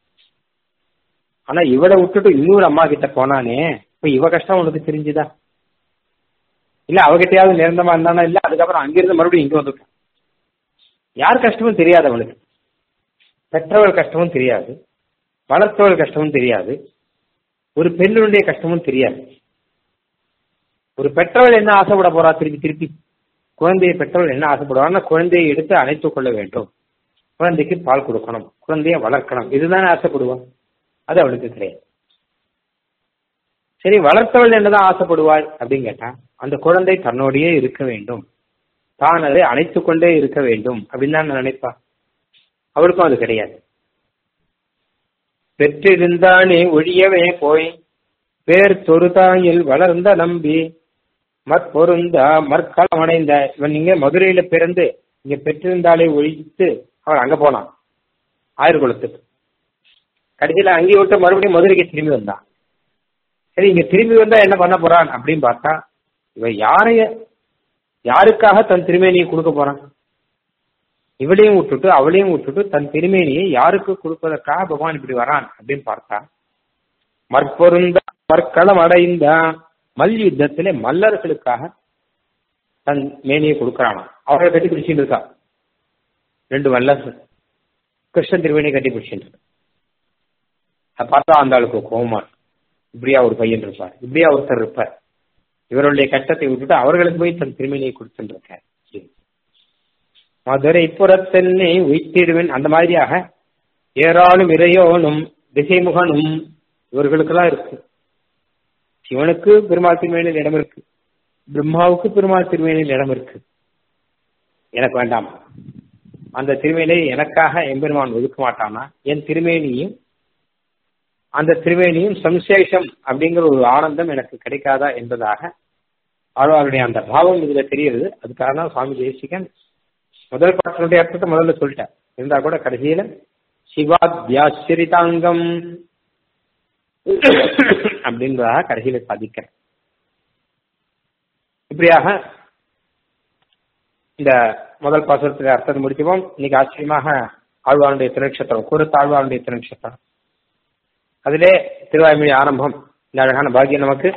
ஆனா இவளை விட்டுட்டு இன்னொரு அம்மா கிட்ட போனானே இப்ப இவ கஷ்டம் உனக்கு தெரிஞ்சுதா இல்ல அவகிட்டயாவது நிரந்தரமா இருந்தானா இல்ல அதுக்கப்புறம் அங்கிருந்து மறுபடியும் இங்க வந்துட்டான் யார் கஷ்டமும் தெரியாது அவனுக்கு பெற்றவள் கஷ்டமும் தெரியாது வளர்த்தவள் கஷ்டமும் தெரியாது ஒரு பெண்ணுடைய கஷ்டமும் தெரியாது ஒரு பெற்றவள் என்ன ஆசைப்பட போறா திருப்பி திருப்பி குழந்தையை பெற்றவள் என்ன ஆசைப்படுவான்னா குழந்தையை எடுத்து அணைத்துக் கொள்ள வேண்டும் குழந்தைக்கு பால் கொடுக்கணும் குழந்தைய வளர்க்கணும் இதுதானே ஆசைப்படுவாள் அது அவளுக்கு கிடையாது சரி வளர்த்தவள் என்னதான் ஆசைப்படுவாள் அப்படின்னு கேட்டா அந்த குழந்தை தன்னோடையே இருக்க வேண்டும் தான் அதை அணைத்துக் கொண்டே இருக்க வேண்டும் அப்படின்னு தான் நினைப்பா அவளுக்கும் அது கிடையாது பெற்றிருந்தானே ஒழியவே போய் பேர் தொருதாயில் வளர்ந்த நம்பி மற்பொருந்தா மற்களம் அடைந்த இவன் இங்க மதுரையில பிறந்து இங்க பெற்றிருந்தாலே ஒழித்து அவன் அங்க போனான் ஆயுர்குலத்துக்கு கடைசியில அங்கேயே விட்டு மறுபடியும் மதுரைக்கு திரும்பி வந்தான் சரி இங்க திரும்பி வந்தா என்ன பண்ண போறான் அப்படின்னு பார்த்தா இவன் யாரைய யாருக்காக தன் திருமேனியை கொடுக்க போறான் இவளையும் விட்டுட்டு அவளையும் விட்டுட்டு தன் திருமேனியை யாருக்கு கொடுப்பதற்காக பகவான் இப்படி வரான் அப்படின்னு பார்த்தா மற்பொருந்த மற்களம் அடைந்த மல் யுத்தத்திலே மல்லர்களுக்காக தன் மேனியை கொடுக்கறானா அவரை கட்டி பிடிச்சிட்டு இருக்கா ரெண்டு மல்லர்கள் கிருஷ்ணன் திருவேணியை கட்டி பிடிச்சிட்டு அதை பார்த்தா அந்த ஆளுக்கு கோபமா இப்படியா ஒரு பையன் இருப்பார் இப்படியா ஒருத்தர் இருப்பார் இவருடைய கஷ்டத்தை விட்டுட்டு அவர்களுக்கு போய் தன் திருமணியை கொடுத்துட்டு இருக்கார் மதுரை புறத்தென்னை உய்த்திடுவேன் அந்த மாதிரியாக ஏராளும் இறையோனும் திசைமுகனும் இவர்களுக்கெல்லாம் இருக்கு சிவனுக்கு பெருமாள் திருமேனியில் இடம் இருக்கு பிரம்மாவுக்கு பெருமாள் திருமேனியில் இடம் இருக்கு எனக்கு வேண்டாம் அந்த திருமேனியை எனக்காக எம்பெருமான் ஒதுக்க மாட்டானா என் திருமேனியும் அந்த திருவேணியும் சம்சேஷம் அப்படிங்கிற ஒரு ஆனந்தம் எனக்கு கிடைக்காதா என்பதாக ஆழ்வாருடைய அந்த பாவம் இதுல தெரியுது அதுக்காக தான் சுவாமி தேசிகன் முதல் பாட்டினுடைய அர்த்தத்தை முதல்ல சொல்லிட்டேன் இருந்தா கூட கடைசியில சிவாத்யாசிரிதாங்கம் அப்படின்றதாக கடைசியில சாதிக்கிறேன் இப்படியாக இந்த முதல் பாசுரத்துடைய அர்த்தத்தை முடிச்சுவோம் இன்னைக்கு ஆச்சரியமாக ஆழ்வாருடைய திருநட்சத்திரம் குருத்து ஆழ்வாருடைய திருநட்சத்திரம் அதிலே திருவாய்மொழி ஆரம்பம் இந்த அழகான பாக்கியம் நமக்கு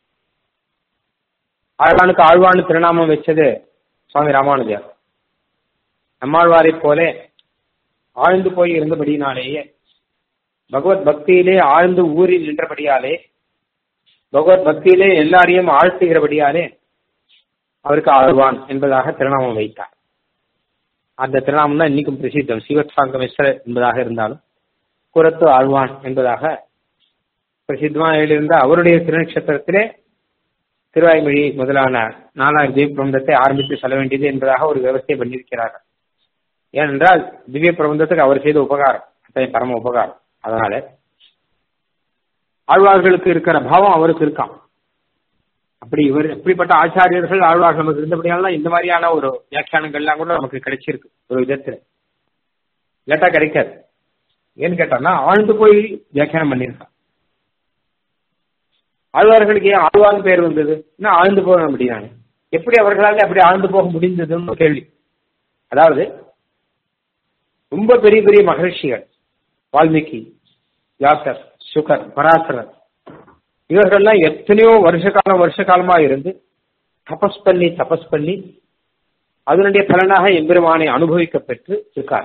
ஆழ்வானுக்கு ஆழ்வானு திருநாமம் வச்சது சுவாமி ராமானுஜர் நம்மாழ்வாரை போல ஆழ்ந்து போய் இருந்தபடியினாலேயே பகவத் பக்தியிலே ஆழ்ந்து ஊறி நின்றபடியாலே பகவத் பக்தியிலே எல்லாரையும் ஆழ்த்துகிறபடியாலே அவருக்கு ஆழ்வான் என்பதாக திருநாமம் வைத்தார் அந்த திருநாமம் தான் இன்னைக்கும் பிரசித்தம் சிவசாங்கமேஸ்வர என்பதாக இருந்தாலும் குரத்து ஆழ்வான் என்பதாக பிரசித்தமாக எழுதியிருந்த அவருடைய திருநட்சத்திரத்திலே திருவாய்மொழி முதலான நாலாயிரம் திவ்ய பிரபந்தத்தை ஆரம்பித்து செல்ல வேண்டியது என்பதாக ஒரு விவசாயம் பண்ணியிருக்கிறார்கள் ஏனென்றால் திவ்ய பிரபந்தத்துக்கு அவர் செய்த உபகாரம் அத்தனை பரம உபகாரம் அதனால ஆழ்வார்களுக்கு இருக்கிற பாவம் அவருக்கு இருக்கான் அப்படி இவர் எப்படிப்பட்ட ஆச்சாரியர்கள் ஆழ்வார்கள் நமக்கு இருந்தபடியால இந்த மாதிரியான ஒரு வியாக்கியானங்கள்லாம் கூட நமக்கு கிடைச்சிருக்கு ஒரு விதத்துல இல்லாட்டா கிடைக்காது ஏன்னு கேட்டான்னா ஆழ்ந்து போய் வியாக்கியானம் பண்ணியிருக்கான் ஆழ்வார்களுக்கு ஏன் ஆழ்வார்னு பேர் வந்தது இன்னும் ஆழ்ந்து போக முடியாது எப்படி அவர்களால் அப்படி ஆழ்ந்து போக முடிந்ததுன்னு கேள்வி அதாவது ரொம்ப பெரிய பெரிய மகர்ஷிகள் வால்மீகி வியாசர் சுகர் பராசரர் இவர்கள்லாம் எத்தனையோ வருஷ காலம் வருஷ காலமா இருந்து தபஸ் பண்ணி தபஸ் பண்ணி அதனுடைய பலனாக எம்பெருமானை அனுபவிக்க பெற்று இருக்கார்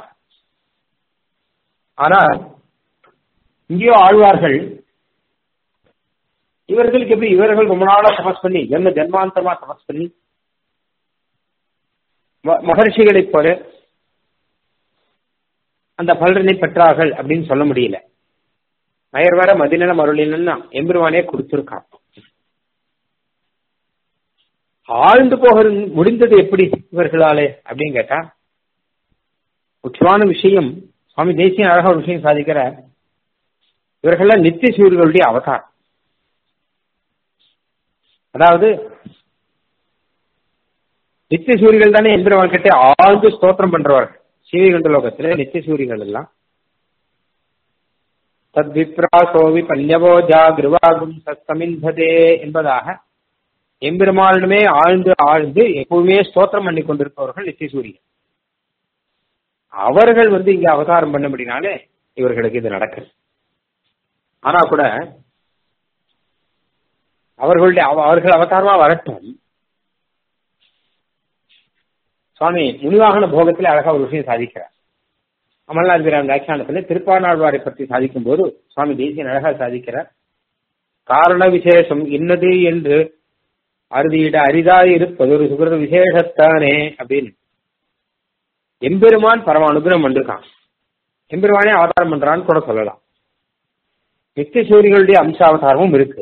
ஆனால் இங்கேயோ ஆழ்வார்கள் இவர்களுக்கு எப்படி இவர்கள் ரொம்ப நாளா தபஸ் பண்ணி ஜென்ம ஜென்மாந்தமா தபஸ் பண்ணி மகர்ஷிகளைப் போல அந்த பலனை பெற்றார்கள் அப்படின்னு சொல்ல முடியல நயர் வர மதிநலம் அருளினா எம்பெருமானே கொடுத்திருக்கான் ஆழ்ந்து போக முடிந்தது எப்படி இவர்களாலே அப்படின்னு கேட்டா முக்கியமான விஷயம் சுவாமி தேசிய அழகா ஒரு விஷயம் சாதிக்கிற இவர்கள்லாம் நித்திய சூரியர்களுடைய அவதாரம் அதாவது நித்திய சூரியர்கள் தானே எந்திரவான் கிட்ட ஆழ்ந்து ஸ்தோத்திரம் பண்றவர்கள் சீவிகண்ட லோகத்துல நித்திய சூரியர்கள் எல்லாம் தத்விப்ராசோவி பல்யவோ ஜாகிருவாகும் சத்தமிந்ததே என்பதாக எம்பெருமானிடமே ஆழ்ந்து ஆழ்ந்து எப்பவுமே ஸ்தோத்திரம் பண்ணி கொண்டிருப்பவர்கள் நித்திய சூரியன் அவர்கள் வந்து இங்க அவதாரம் பண்ணபடினாலே இவர்களுக்கு இது நடக்குது ஆனா கூட அவர்களுடைய அவர்கள் அவதாரமா வரட்டும் சுவாமி முனிவாகன போகத்தில் அழகா ஒரு விஷயம் சாதிக்கிறார் அமல்நாத் வீரன் வியாக்கியானத்துல திருப்பானாழ்வாரை பற்றி சாதிக்கும் போது சுவாமி தேசியன் அழகா சாதிக்கிறார் காரண விசேஷம் இன்னது என்று அறுதியிட அரிதாய் இருப்பது ஒரு சுகிருத விசேஷத்தானே அப்படின்னு எம்பெருமான் பரம அனுகிரகம் பண்ணிருக்கான் எம்பெருமானே அவதாரம் பண்றான்னு கூட சொல்லலாம் நித்திய சூரியர்களுடைய அம்ச அவதாரமும் இருக்கு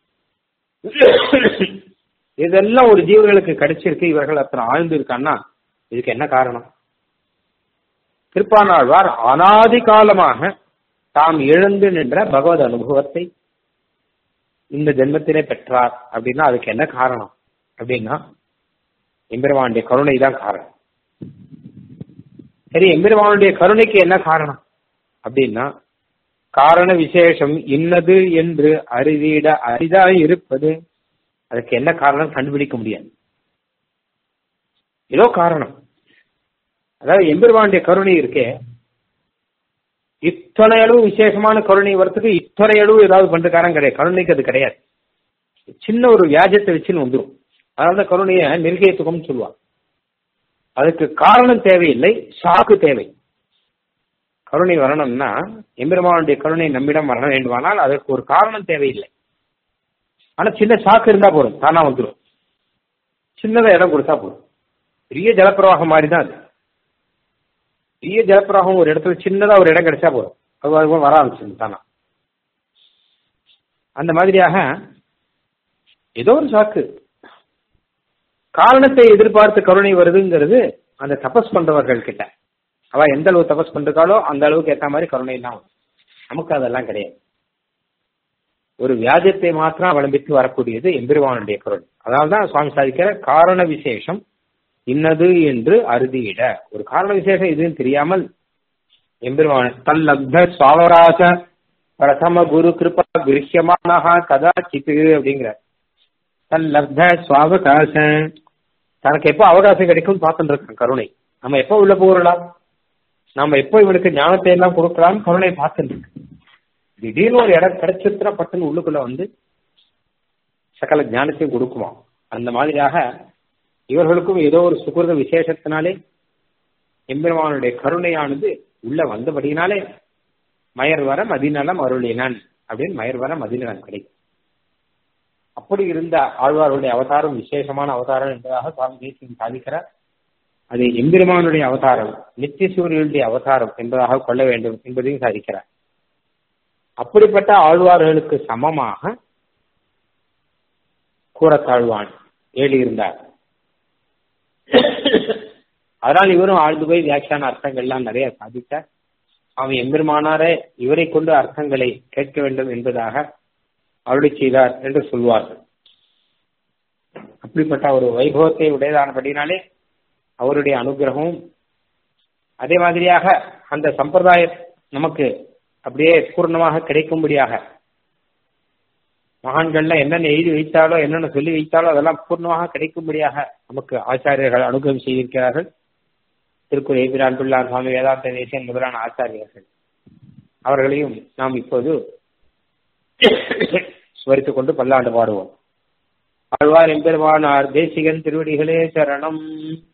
இதெல்லாம் ஒரு ஜீவர்களுக்கு கிடைச்சிருக்கு இவர்கள் அத்தனை ஆழ்ந்து இருக்கான்னா இதுக்கு என்ன காரணம் திருப்பானாழ்வார் அனாதி காலமாக தாம் இழந்து நின்ற பகவத் அனுபவத்தை இந்த ஜென்மத்திலே பெற்றார் அப்படின்னா அதுக்கு என்ன காரணம் அப்படின்னா எம்பெருமானுடைய கருணை தான் காரணம் சரி எம்பெருமானுடைய கருணைக்கு என்ன காரணம் அப்படின்னா காரண விசேஷம் இன்னது என்று அறிவிட அரிதாய் இருப்பது அதுக்கு என்ன காரணம் கண்டுபிடிக்க முடியாது ஏதோ காரணம் அதாவது எம்பெருமானுடைய கருணை இருக்கே இத்தனை அளவு விசேஷமான கருணை வரத்துக்கு இத்தனை அளவு ஏதாவது பண்றக்காரன் கிடையாது கருணைக்கு அது கிடையாது சின்ன ஒரு வியாஜத்தை வச்சுன்னு வந்துடும் அதனால கருணைய நிர்கேத்துக்கம்னு சொல்லுவாங்க அதுக்கு காரணம் தேவையில்லை சாக்கு தேவை கருணை வரணும்னா எம்பெருமானுடைய கருணை நம்மிடம் வர வேண்டுமானால் அதற்கு ஒரு காரணம் தேவையில்லை ஆனா சின்ன சாக்கு இருந்தா போதும் தானா வந்துடும் சின்னதா இடம் கொடுத்தா போதும் பெரிய ஜலப்பிரவாகம் மாதிரி தான் அது பெரிய ஜலப்பிரவாகம் ஒரு இடத்துல சின்னதா ஒரு இடம் கிடைச்சா போதும் அது அது வர ஆரம்பிச்சு தானா அந்த மாதிரியாக ஏதோ ஒரு சாக்கு காரணத்தை எதிர்பார்த்து கருணை வருதுங்கிறது அந்த தபஸ் பண்றவர்கள் கிட்ட அவ எந்த அளவு தபஸ் பண்றாளோ அந்த அளவுக்கு ஏற்ற மாதிரி கருணை எல்லாம் வரும் நமக்கு அதெல்லாம் கிடையாது ஒரு வியாஜத்தை மாத்திரம் அவலம்பித்து வரக்கூடியது எம்பெருமானுடைய கருணை அதனால்தான் சுவாமி சாதிக்கிற காரண விசேஷம் இன்னது என்று அறுதியிட ஒரு காரண விசேஷம் இதுன்னு தெரியாமல் எம்பெருமான தல்லப்த சுவாவராச பிரதம குரு கிருபா கிரஹியமானஹா கதாச்சித்து அப்படிங்கிற தல்லப்த சுவாவகாச தனக்கு எப்போ அவகாசம் கிடைக்கும் பார்த்துட்டு இருக்கான் கருணை நம்ம எப்போ உள்ள போகலாம் நாம எப்போ இவனுக்கு ஞானத்தை எல்லாம் கொடுக்கலாம் கருணை பார்த்துட்டு இருக்கு திடீர்னு ஒரு இடம் கிடைச்சிருக்கிற பட்டுன்னு உள்ளுக்குள்ள வந்து சகல ஞானத்தையும் கொடுக்குமா அந்த மாதிரியாக இவர்களுக்கும் ஏதோ ஒரு சுகிருத விசேஷத்தினாலே எம்பெருமானுடைய கருணையானது உள்ள வந்தபடினாலே மயர் வர மதிநலம் அருளினன் அப்படின்னு மயர் வர மதிநலம் கிடைக்கும் அப்படி இருந்த ஆழ்வாருடைய அவதாரம் விசேஷமான அவதாரம் என்பதாக சுவாமி தேசியம் சாதிக்கிறார் அது எம்பெருமானுடைய அவதாரம் நித்திய சூரியனுடைய அவதாரம் என்பதாக கொள்ள வேண்டும் என்பதையும் சாதிக்கிறார் அப்படிப்பட்ட ஆழ்வார்களுக்கு சமமாக கூறத்தாழ்வான் ஏழு இருந்தார் அதனால் இவரும் ஆழ்ந்து போய் வியாக்கியான அர்த்தங்கள்லாம் நிறைய சாதித்தார் அவன் எம்பெருமானாரே இவரை கொண்டு அர்த்தங்களை கேட்க வேண்டும் என்பதாக அருளி செய்தார் என்று சொல்வார்கள் அப்படிப்பட்ட ஒரு வைபவத்தை உடையதானபடினாலே அவருடைய அனுகிரகமும் அதே மாதிரியாக அந்த சம்பிரதாய நமக்கு அப்படியே பூர்ணமாக கிடைக்கும்படியாக மகான்கள்ல என்னென்ன எழுதி வைத்தாலோ என்னென்ன சொல்லி வைத்தாலோ அதெல்லாம் பூர்ணமாக கிடைக்கும்படியாக நமக்கு ஆச்சாரியர்கள் அனுகிரகம் செய்திருக்கிறார்கள் திருக்குறள் ஏபிரான் பிள்ளார் சுவாமி வேதாந்த தேசியன் முதலான ஆச்சாரியர்கள் அவர்களையும் நாம் இப்போது ஸ்மரித்துக் கொண்டு பல்லாண்டு பாடுவோம் ஆழ்வார் எம்பெருமானார் தேசிகன் திருவடிகளே சரணம்